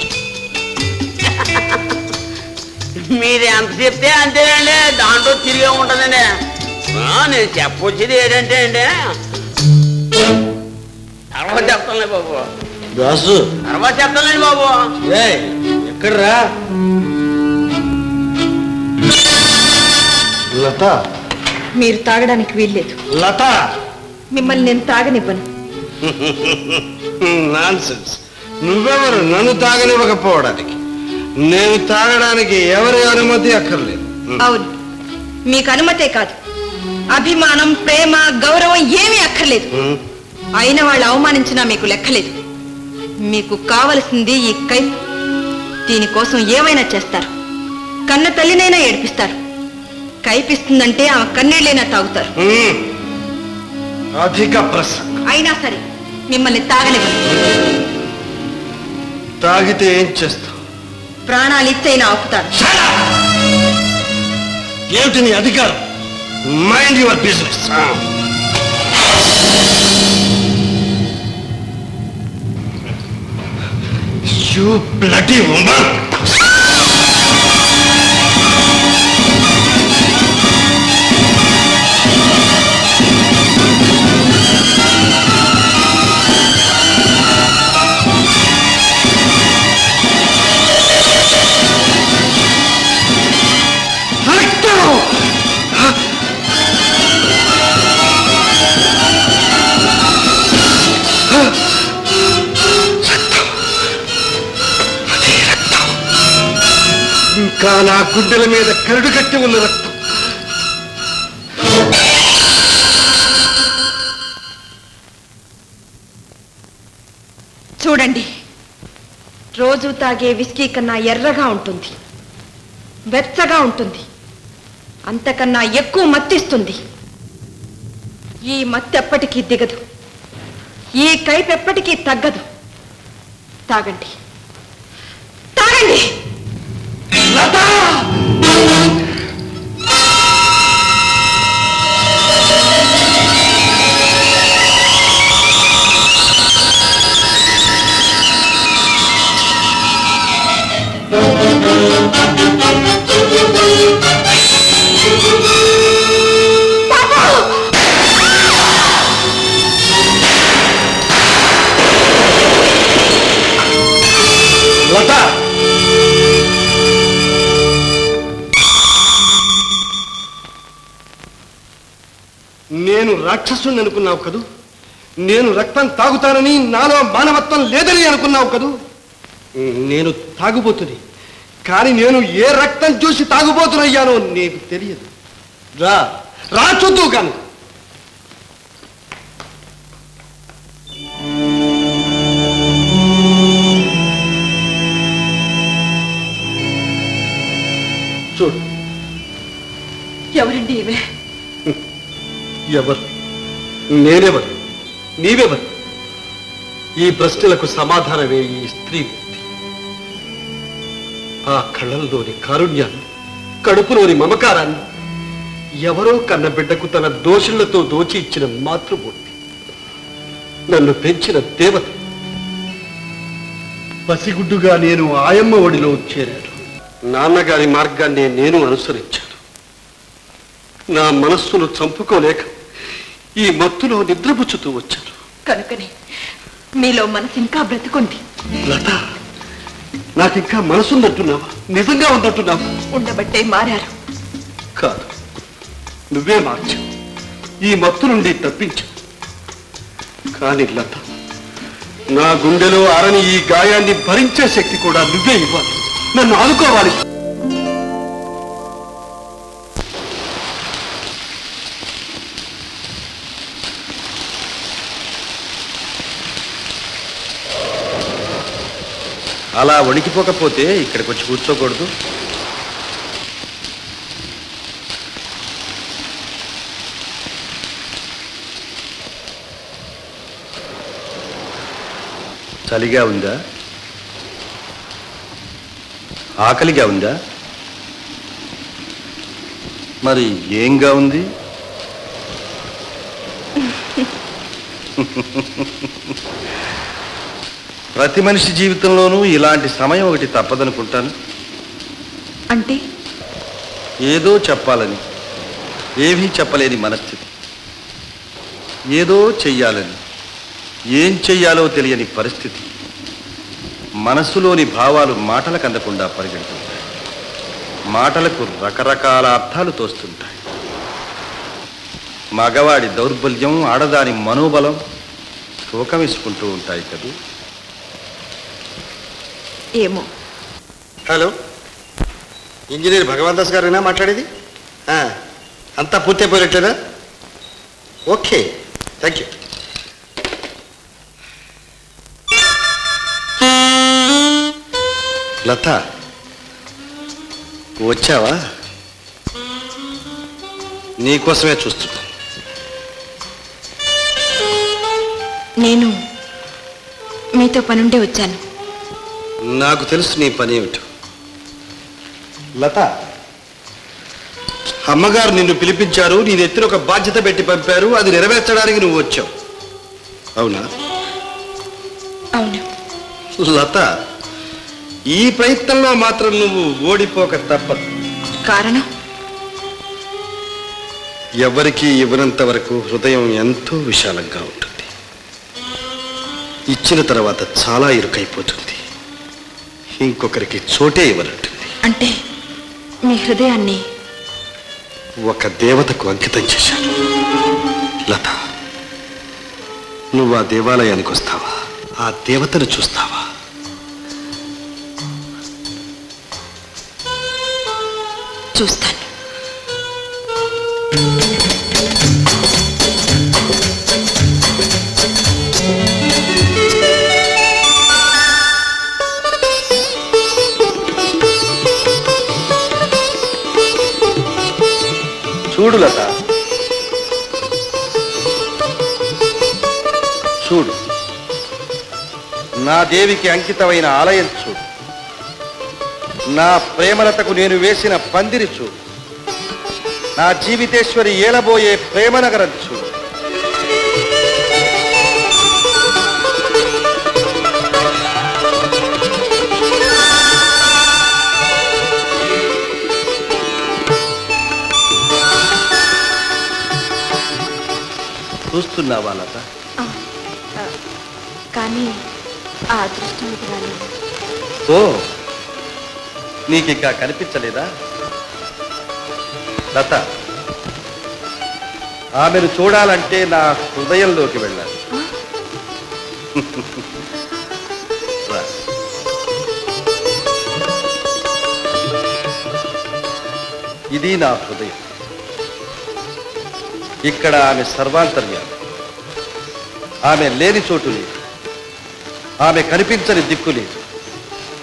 మీరు ఎంత చెప్తే అంతేనండి దాంట్లో తిరిగే ఉంటుందండి ఆ, నేను చెప్పొచ్చేది ఏంటంటే అండి తర్వాత చెప్తానులే బాబు దాసు తర్వాత చెప్తానులేండి బాబు ఏ ఎక్కడ్రా లత మీరు తాగడానికి వీల్లేదు లత మిమ్మల్ని నేను తాగనివ్వను నాన్సెన్స్ నువ్వెవరు నన్ను తాగనివ్వకపోవడానికి నేను తాగడానికి ఎవరి అనుమతి అక్కర్లేదు అవును మీకు అనుమతే కాదు అభిమానం ప్రేమ గౌరవం ఏమీ అక్కర్లేదు అయిన వాళ్ళు అవమానించినా మీకు లెక్కలేదు మీకు కావలసింది ఈ కై దీనికోసం ఏమైనా చేస్తారు కన్న తల్లినైనా ఏడిపిస్తారు కైపిస్తుందంటే ఆమె కన్నీళ్ళైనా తాగుతారు హ్మ్. అధిక ప్రసంగం అయినా సరే మిమ్మల్ని తాగనివ్వను తాగితే ఏం చేస్తావు ప్రాణాలు ఇచ్చైనా ఆపుతారు ఏమిటి నీ అధికారం mind your business you bloody woman ఇంకా నా గుండెల మీద కరుడు కట్టి ఉన్న రక్తం చూడండి రోజు తాగే విస్కీ కన్నా ఎర్రగా ఉంటుంది వెచ్చగా ఉంటుంది అంతకన్నా ఎక్కువ మత్తిస్తుంది ఈ మత్తు ఎప్పటికీ దిగదు ఈ కైపు ఎప్పటికీ తగ్గదు తాగండి తాగండి లత నేను రాక్షసుని అనుకున్నావు కదూ నేను రక్తం తాగుతానని నాలో మానవత్వం లేదని అనుకున్నావు కదూ నేను తాగుబోతుని కానీ నేను ఏ రక్తం చూసి తాగుబోతునయ్యానో నీకు తెలియదు రా రా చూద్దు కాను ఎవరండి ఈమె ఎవరు నేనెవరు నీవెవరు ఈ ప్రశ్నలకు సమాధానమే ఈ స్త్రీ వ్యక్తి ఆ కళ్ళల్లోని కారుణ్యాన్ని కడుపులోని మమకారాన్ని ఎవరో కన్న బిడ్డకు తన దోషులతో దోచి ఇచ్చిన మాతృమూర్తి నన్ను పెంచిన దేవత పసిగుడ్డుగా నేను ఆయమ్మ ఒడిలో చేరాను నాన్నగారి మార్గాన్ని నేను అనుసరించాను నా మనస్సును చంపుకోలేక ఈ మత్తులో నిద్రపుచ్చుతూ వచ్చాను కనుకనే మీలో మనసు ఇంకా బ్రతుకుంది లత నాకింకా మనసుందంటున్నావా నిజంగా ఉందంటున్నావా ఉండబట్టే మారారు కాదు నువ్వే మార్చావు ఈ మత్తు నుండి తప్పించావు కానీ లత నా గుండెలో ఆరని ఈ గాయాన్ని భరించే శక్తి కూడా నువ్వే ఇవ్వాలి నన్ను ఆదుకోవాలి అలా వణికిపోకపోతే ఇక్కడికి వచ్చి కూర్చోకూడదు చలిగా ఉందా ఆకలిగా ఉందా మరి ఏంగా ఉంది ప్రతి మనిషి జీవితంలోనూ ఇలాంటి సమయం ఒకటి తప్పదనుకుంటాను అంటే ఏదో చెప్పాలని ఏమీ చెప్పలేని మనస్థితి ఏదో చెయ్యాలని ఏం చెయ్యాలో తెలియని పరిస్థితి మనస్సులోని భావాలు మాటలకు అందకుండా పరిగెడుతుంటాయి మాటలకు రకరకాల అర్థాలు తోస్తుంటాయి మగవాడి దౌర్బల్యం ఆడదాని మనోబలం తూకమిసుకుంటూ ఉంటాయి కదూ ఏమో హలో ఇంజనీర్ భగవాన్ దాస్ గారేనా మాట్లాడేది ఆ, అంతా పూర్తయిపోయినట్లేనా ఓకే థ్యాంక్ యూ లత వచ్చావా నీకోసమే చూస్తున్నా నేను మీతో పనుండే వచ్చాను నాకు తెలుసు నీ పని ఏమిటో లత అమ్మగారు నిన్ను పిలిపించారు నీ నెత్తిన ఒక బాధ్యత పెట్టి పంపారు అది నెరవేర్చడానికి నువ్వు వచ్చావు అవునా అవును లత ఈ ప్రయత్నంలో మాత్రం నువ్వు ఓడిపోక తప్పదు కారణం ఎవరికీ ఇవ్వనంత వరకు హృదయం ఎంతో విశాలంగా ఉంటుంది ఇచ్చిన తర్వాత చాలా ఇరుకైపోతుంది ఇంకొకరికి చోటే ఇవ్వనంటుంది అంటే మీ హృదయాన్ని ఒక దేవతకు అంకితం చేశాను లత నువ్వు ఆ దేవాలయానికి వస్తావా ఆ దేవతను చూస్తావా చూస్తాను చూడు లత చూడు నా దేవికి అంకితమైన ఆలయం చూడు నా ప్రేమలతకు నేను వేసిన పందిరి చూడు నా జీవితేశ్వరి ఏలబోయే ప్రేమనగరం చూడు చూస్తున్నావా లత కానీ ఆ అదృష్టం ఇది రాలేదు ఓ నీకింకా కనిపించలేదా లత ఆమెను చూడాలంటే నా హృదయంలోకి వెళ్ళాలి రా. ఇది నా హృదయం ఇక్కడ ఆమె సర్వాంతర్యాలు ఆమె లేని చోటు లేదు ఆమె కనిపించని దిక్కు లేదు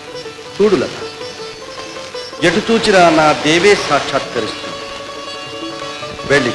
చూడు లత ఎటు చూచినా నా దేవే సాక్షాత్కరిస్తుంది వెళ్ళి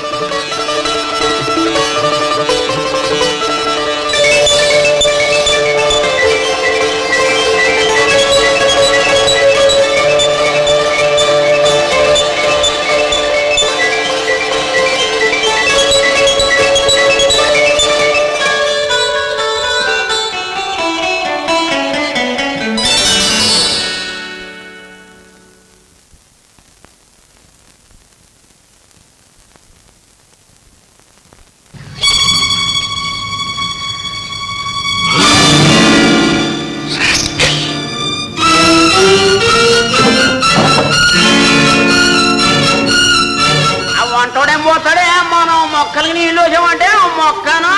ఆ వంటోడేం పోతాడే మనం మొక్కలకి నీళ్ళు వచ్చామంటే మొక్కను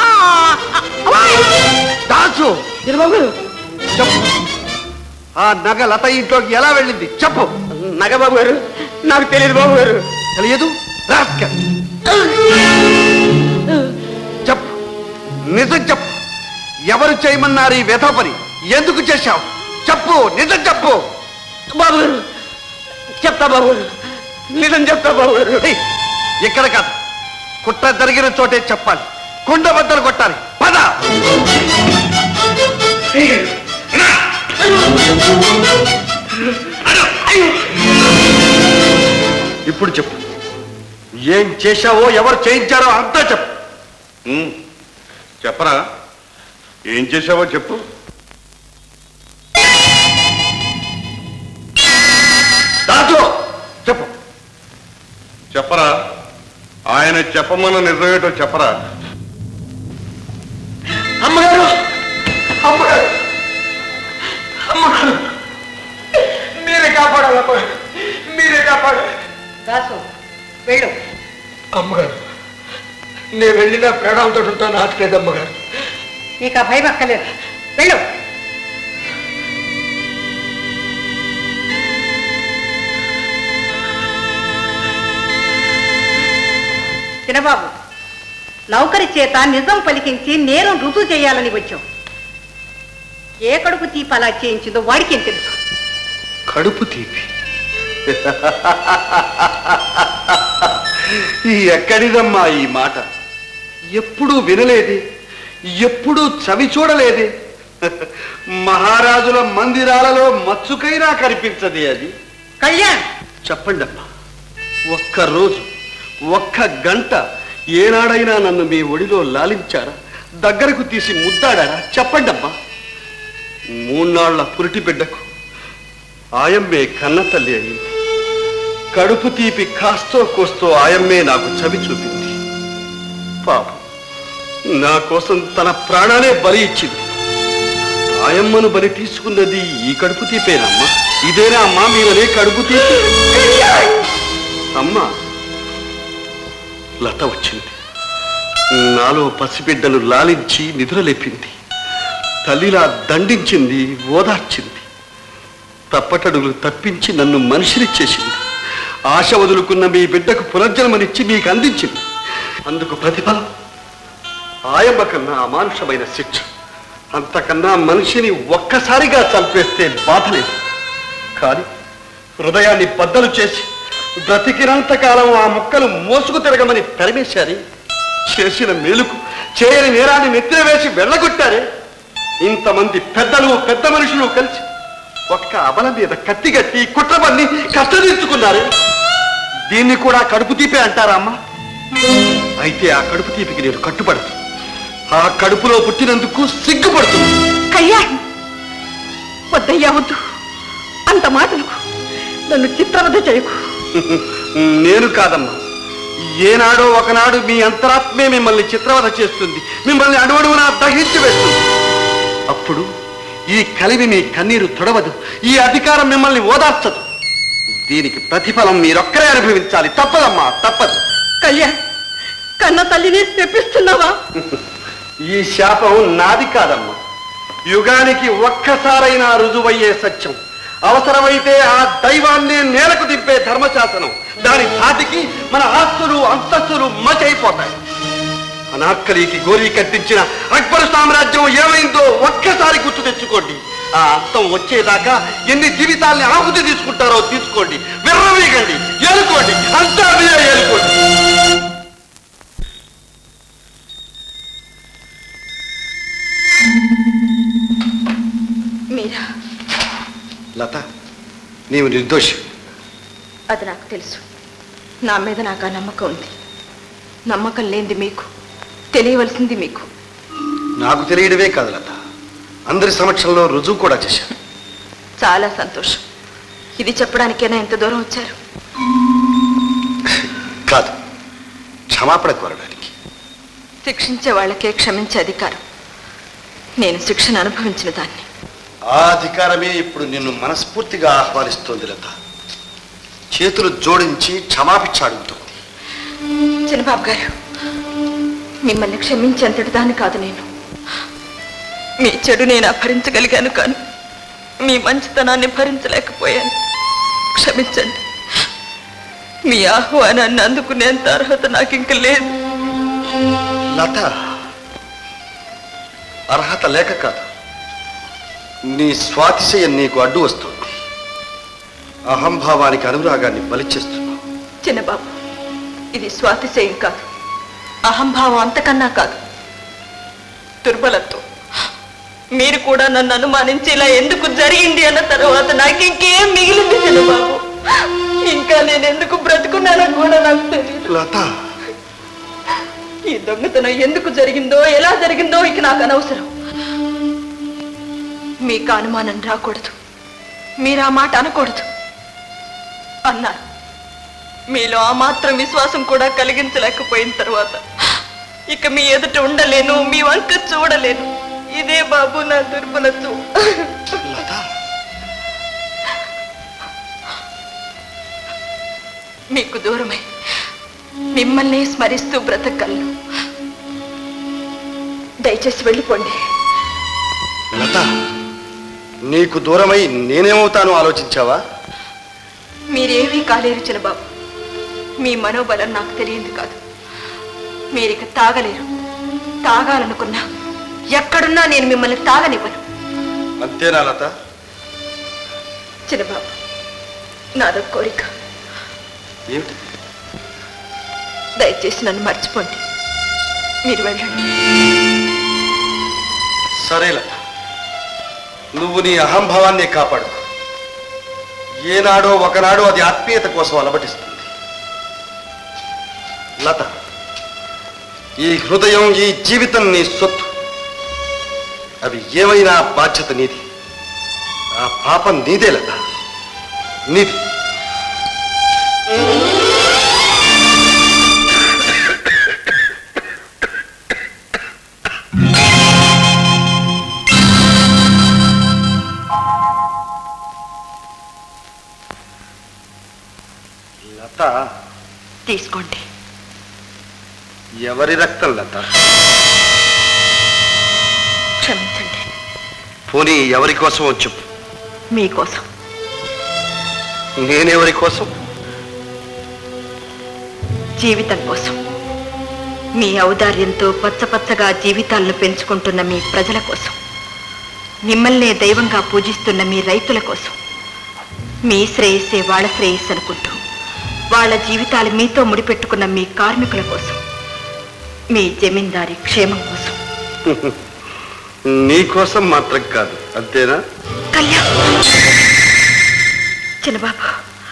దాచు బాబు చెప్పు ఆ నగ లత ఇంట్లోకి ఎలా వెళ్ళింది చెప్పు నగ బాబు గారు నాకు తెలియదు బాబు గారు తెలియదు రాస్కల్. చెప్పు నిజం చెప్పు ఎవరు చేయమన్నారు ఈ వ్యథ పని ఎందుకు చేశావు చెప్పు నిజం చెప్పు బాబు గారు చెప్తా బాబు గారు నిజం చెప్తా బాబు గారు ఏయ్, ఇక్కడ కాదు కుట్ర జరిగిన చోటే చెప్పాలి కుండ బద్దలు కొట్టాలి పద ఇప్పుడు చెప్పు ఏం చేశావో ఎవరు చేయించారో అంతా చెప్పు ఉమ్, చెప్పరా ఏం చేసావో చెప్పు దాంట్లో చెప్పు చెప్పరా ఆయన చెప్పమన్న నిజమేటో చెప్పరా అమ్మగారు అమ్మగారు అమ్మగారు మీరే కాపాడాలి అమ్మగారు మీరే కాపాడాలి దాసు వెళ్ళు అమ్మగారు నేను వెళ్ళిన ప్రాణాలతో ఉంటాను ఆశలేదు అమ్మగారు నీకు ఆ భయం అక్కర్లేదు వెళ్ళు చిన్నబాబు నౌకరి చేత నిజం పలికించి నేరం రుజువు చేయాలని వచ్చాం ఏ కడుపు తీపి అలా చేయించిందో వాడికేం తెలుసు కడుపు తీపి ఈ ఎక్కడిదమ్మా ఈ మాట ఎప్పుడూ వినలేదే ఎప్పుడూ చవి చూడలేదే మహారాజుల మందిరాలలో మచ్చుకైనా కనిపించదే అది కళ్యాణ్ చెప్పండి అమ్మా ఒక్క రోజు ఒక్క గంట ఏనాడైనా నన్ను మీ ఒడిలో లాలించారా దగ్గరకు తీసి ముద్దాడారా చెప్పండి అమ్మా మూన్నాళ్ల పురిటి బిడ్డకు ఆయమ్మే కన్న తల్లి అయింది కడుపు తీపి కాస్తో కోస్తో ఆయమ్మే నాకు చవి చూపింది పాపం నా కోసం తన ప్రాణాలే బలి ఇచ్చింది ఆయమ్మను బలి తీసుకున్నది ఈ కడుపు తీపేనమ్మా ఇదేనా అమ్మా మీరనే కడుపు తీపి అమ్మా లత వచ్చింది నాలో పసిబిడ్డను లాలించి నిద్రలేపింది తల్లిలా దండించింది ఓదార్చింది తప్పటడుగులు తప్పించి నన్ను మనిషిని చేసింది ఆశ వదులుకున్న మీ బిడ్డకు పునర్జన్మనిచ్చి మీకు అందించింది అందుకు ప్రతిఫలం ఆయమ్మ కన్నా అమానుషమైన శిక్ష అంతకన్నా మనిషిని ఒక్కసారిగా చంపేస్తే బాధ లేదు కానీ హృదయాన్ని బద్దలు చేసి బ్రతికినంత కాలం ఆ ముక్కలు మోసుకు తిరగమని తరిమేశారే చేసిన మేలుకు చేయని నేరాన్ని నెత్తిన వేసి వెళ్ళగొట్టారే ఇంతమంది పెద్దలు పెద్ద మనుషులు కలిసి ఒక్క అబల మీద కత్తిగట్టి కుట్రబన్ని కష్టతీర్చుకున్నారు దీన్ని కూడా కడుపు తీపే అంటారా అమ్మా అయితే ఆ కడుపు తీపికి నేను కట్టుబడదు ఆ కడుపులో పుట్టినందుకు సిగ్గుపడుతుంది కళ్యాణ్ వద్దయ్యా వద్దు అంత మాటలకు నన్ను చిత్రవద చేయకు నేను కాదమ్మా ఏనాడో ఒకనాడు మీ అంతరాత్మే మిమ్మల్ని చిత్రవద చేస్తుంది మిమ్మల్ని అడువడువునా దహించి వేస్తుంది అప్పుడు ఈ కలిమి మీ కన్నీరు తొడవదు ఈ అధికారం మిమ్మల్ని ఓదార్చదు దీనికి ప్రతిఫలం మీరొక్కరే అనుభవించాలి తప్పదమ్మా తప్పదు కళ్యాణ్ కన్న తల్లిని తెప్పిస్తున్నావా ఈ శాపం నాది కాదమ్మా యుగానికి ఒక్కసారైనా రుజువయ్యే సత్యం అవసరమైతే ఆ దైవాన్నే నేలకు దింపే ధర్మశాసనం దాని ధాటికి మన ఆస్తులు అంతస్తులు మచైపోతాయి అనాక్కలికి గోరీ కట్టించిన అక్బర్ సామ్రాజ్యం ఏమైందో ఒక్కసారి గుర్తు తెచ్చుకోండి ఆ అంతం వచ్చేదాకా ఎన్ని జీవితాల్ని ఆహుతి తీసుకుంటారో తీసుకోండి విర్రవీగండి ఏలుకోండి అంతా మీరే ఏలుకోండి మీరా లత నీవు నిర్దోషి అది నాకు తెలుసు నా మీద నాకు ఆ నమ్మకం ఉంది నమ్మకం లేనిది మీకు తెలియవలసింది మీకు నాకు తెలియడమే కాదు లత అందరి సమక్షంలో రుజువు కూడా చేశాను చాలా సంతోషం ఇది చెప్పడానికైనా ఎంత దూరం వచ్చారు కాదు క్షమాపణ కోరడానికి శిక్షించే వాళ్ళకే క్షమించే అధికారం నేను శిక్షను అనుభవించిన దాన్ని ఆ అధికారమే ఇప్పుడు నిన్ను మనస్ఫూర్తిగా ఆహ్వానిస్తోంది లత చేతులు జోడించి క్షమాపిచ్చ అడుగుతోంది చిన్నబాబు గారు మిమ్మల్ని క్షమించేంతటి దాన్ని కాదు నేను మీ చెడు నేను భరించగలిగాను కానీ మీ మంచితనాన్ని భరించలేకపోయాను క్షమించండి మీ ఆహ్వానాన్ని అందుకునేంత అర్హత నాకు ఇంక లేదు లత అర్హత లేక కాదు నీ స్వాతిశయం నీకు అడ్డు వస్తుంది అహంభావానికి అనురాగాన్ని బలిచేస్తున్నావు చిన్నబాబు ఇది స్వాతిశయం కాదు అహంభావం అంతకన్నా కాదు దుర్బలత్వం మీరు కూడా నన్ను అనుమానించి ఇలా ఎందుకు జరిగింది అన్న తర్వాత నాకు ఇంకేం మిగిలింది చిన్నబాబు ఇంకా నేను ఎందుకు బ్రతుకున్నానో కూడా నాకు తెలియదు లత ఈ దొంగతనం ఎందుకు జరిగిందో ఎలా జరిగిందో ఇక నాకు అనవసరం మీకు అనుమానం రాకూడదు మీరు ఆ మాట అనకూడదు అన్నారు మీలో ఆ మాత్రం విశ్వాసం కూడా కలిగించలేకపోయిన తర్వాత ఇక మీ ఎదుట ఉండలేను మీ వంక చూడలేను ఇదే బాబు నా దుర్బలత్వం మీకు దూరమై మిమ్మల్ని స్మరిస్తూ బ్రతకగలను దయచేసి వెళ్ళిపోండి లత నీకు దూరమై నేనేమవుతానో ఆలోచించావా మీరేమీ కాలేరు చిన్నబాబు మీ మనోబలం నాకు తెలియంది కాదు మీరిక తాగలేరు తాగాలనుకున్నా ఎక్కడున్నా నేను మిమ్మల్ని తాగనివ్వను అంతేనా లత చిన్నబాబు నాదో కోరిక ఏమిటి దయచేసి నన్ను మర్చిపోండి మీరు వెళ్ళండి సరే లత నువ్వు నీ అహంభావాన్నే కాపాడు ఏనాడో ఒకనాడో అది ఆత్మీయత కోసం అలబటిస్తుంది లత ఈ హృదయం ఈ జీవితం నీ సొత్తు అవి ఏమైనా బాధ్యత నీది ఆ పాపం నీదే లత నీది లత తీసుకోండి ఎవరి రక్తం లత క్షమించండి పోనీ ఎవరి కోసమో చెప్పు మీకోసం నేనెవరి కోసం జీవితం కోసం మీ ఔదార్యంతో పచ్చపచ్చగా జీవితాలను పెంచుకుంటున్న మీ ప్రజల కోసం మిమ్మల్నే దైవంగా పూజిస్తున్న మీ రైతుల కోసం మీ శ్రేయస్సే వాళ్ళ శ్రేయస్సు అనుకుంటూ వాళ్ళ జీవితాలు మీతో ముడిపెట్టుకున్న మీ కార్మికుల కోసం మీ జమీందారి క్షేమం కోసం నీ కోసం మాత్రం కాదు అంతేనా కళ్యాణ్ చిన్నబాబు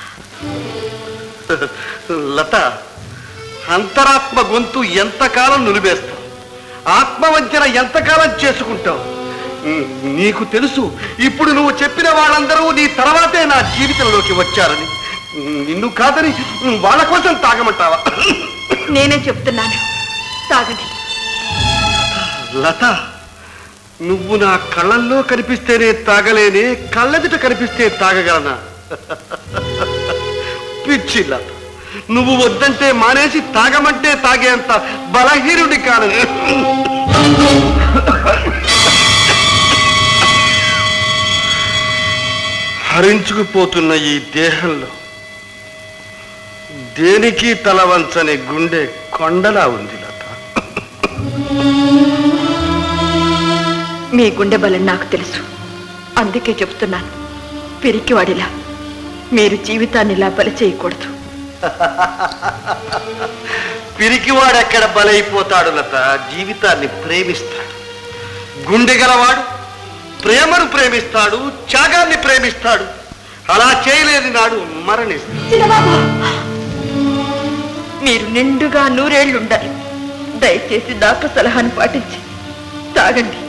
లత అంతరాత్మ గొంతు ఎంతకాలం నులివేస్తావు ఆత్మవంచన ఎంతకాలం చేసుకుంటావు ఉమ్, నీకు తెలుసు ఇప్పుడు నువ్వు చెప్పిన వాళ్ళందరూ నీ తర్వాతే నా జీవితంలోకి వచ్చారని ఉమ్, నిన్ను కాదని ఉమ్, వాళ్ళ కోసం తాగమంటావా నేనే చెప్తున్నాను తాగండి లత నువ్వు నా కళ్ళల్లో కనిపిస్తేనే తాగలేనే కళ్ళెదుట కనిపిస్తే తాగగలనా పిచ్చి లత నువ్వు వద్దంటే మానేసి తాగమంటే తాగేంత బలహీనుడి కాను హరించుకుపోతున్న ఈ దేహంలో దేనికి తల వంచని గుండె కొండలా ఉంది లత మీ గుండె బలం నాకు తెలుసు అందుకే చెప్తున్నాను పిరికివాడిలా మీరు జీవితాన్ని ఇలా బలి చేయకూడదు పిరికివాడెక్కడ బలైపోతాడు లత జీవితాన్ని ప్రేమిస్తాడు గుండె గలవాడు ప్రేమను ప్రేమిస్తాడు త్యాగాన్ని ప్రేమిస్తాడు అలా చేయలేని నాడు మరణిస్తాడు చిన్నబాబు మీరు నిండుగా నూరేళ్లు ఉండాలి దయచేసి డాక్టర్ సలహాను పాటించి తాగండి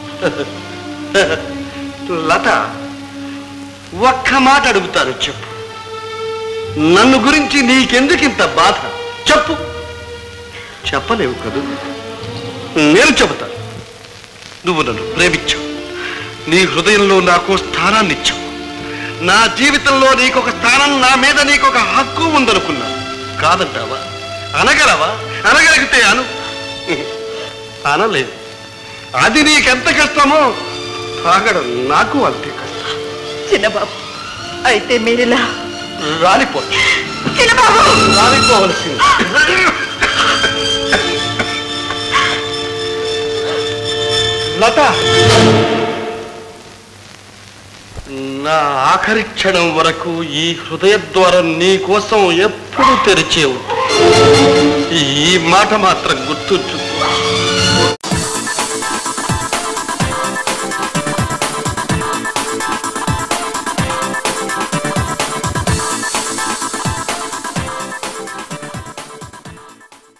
లత ఒక్క మాట అడుగుతాను చెప్పు నన్ను గురించి నీకెందుకింత బాధ చెప్పు చెప్పలేవు కదూ నేను చెబుతాను నువ్వు నన్ను ప్రేమించావు నీ హృదయంలో నాకు స్థానాన్ని ఇచ్చావు నా జీవితంలో నీకొక స్థానం నా మీద నీకొక హక్కు ఉందనుకున్నాను కాదంటావా అనగలవా అనగలిగితే అను అనలేదు అది నీకెంత కష్టమో తాగడం నాకు అంతే కష్టం చిన్నబాబు అయితే మీరిలా రాలిపో చిన్నబాబు రాలిపోవలసింది లత నా ఆఖరి క్షణం వరకు ఈ హృదయ ద్వారం నీ కోసం ఎప్పుడు తెరిచే ఉంటుంది ఈ మాట మాత్రం గుర్తుంచు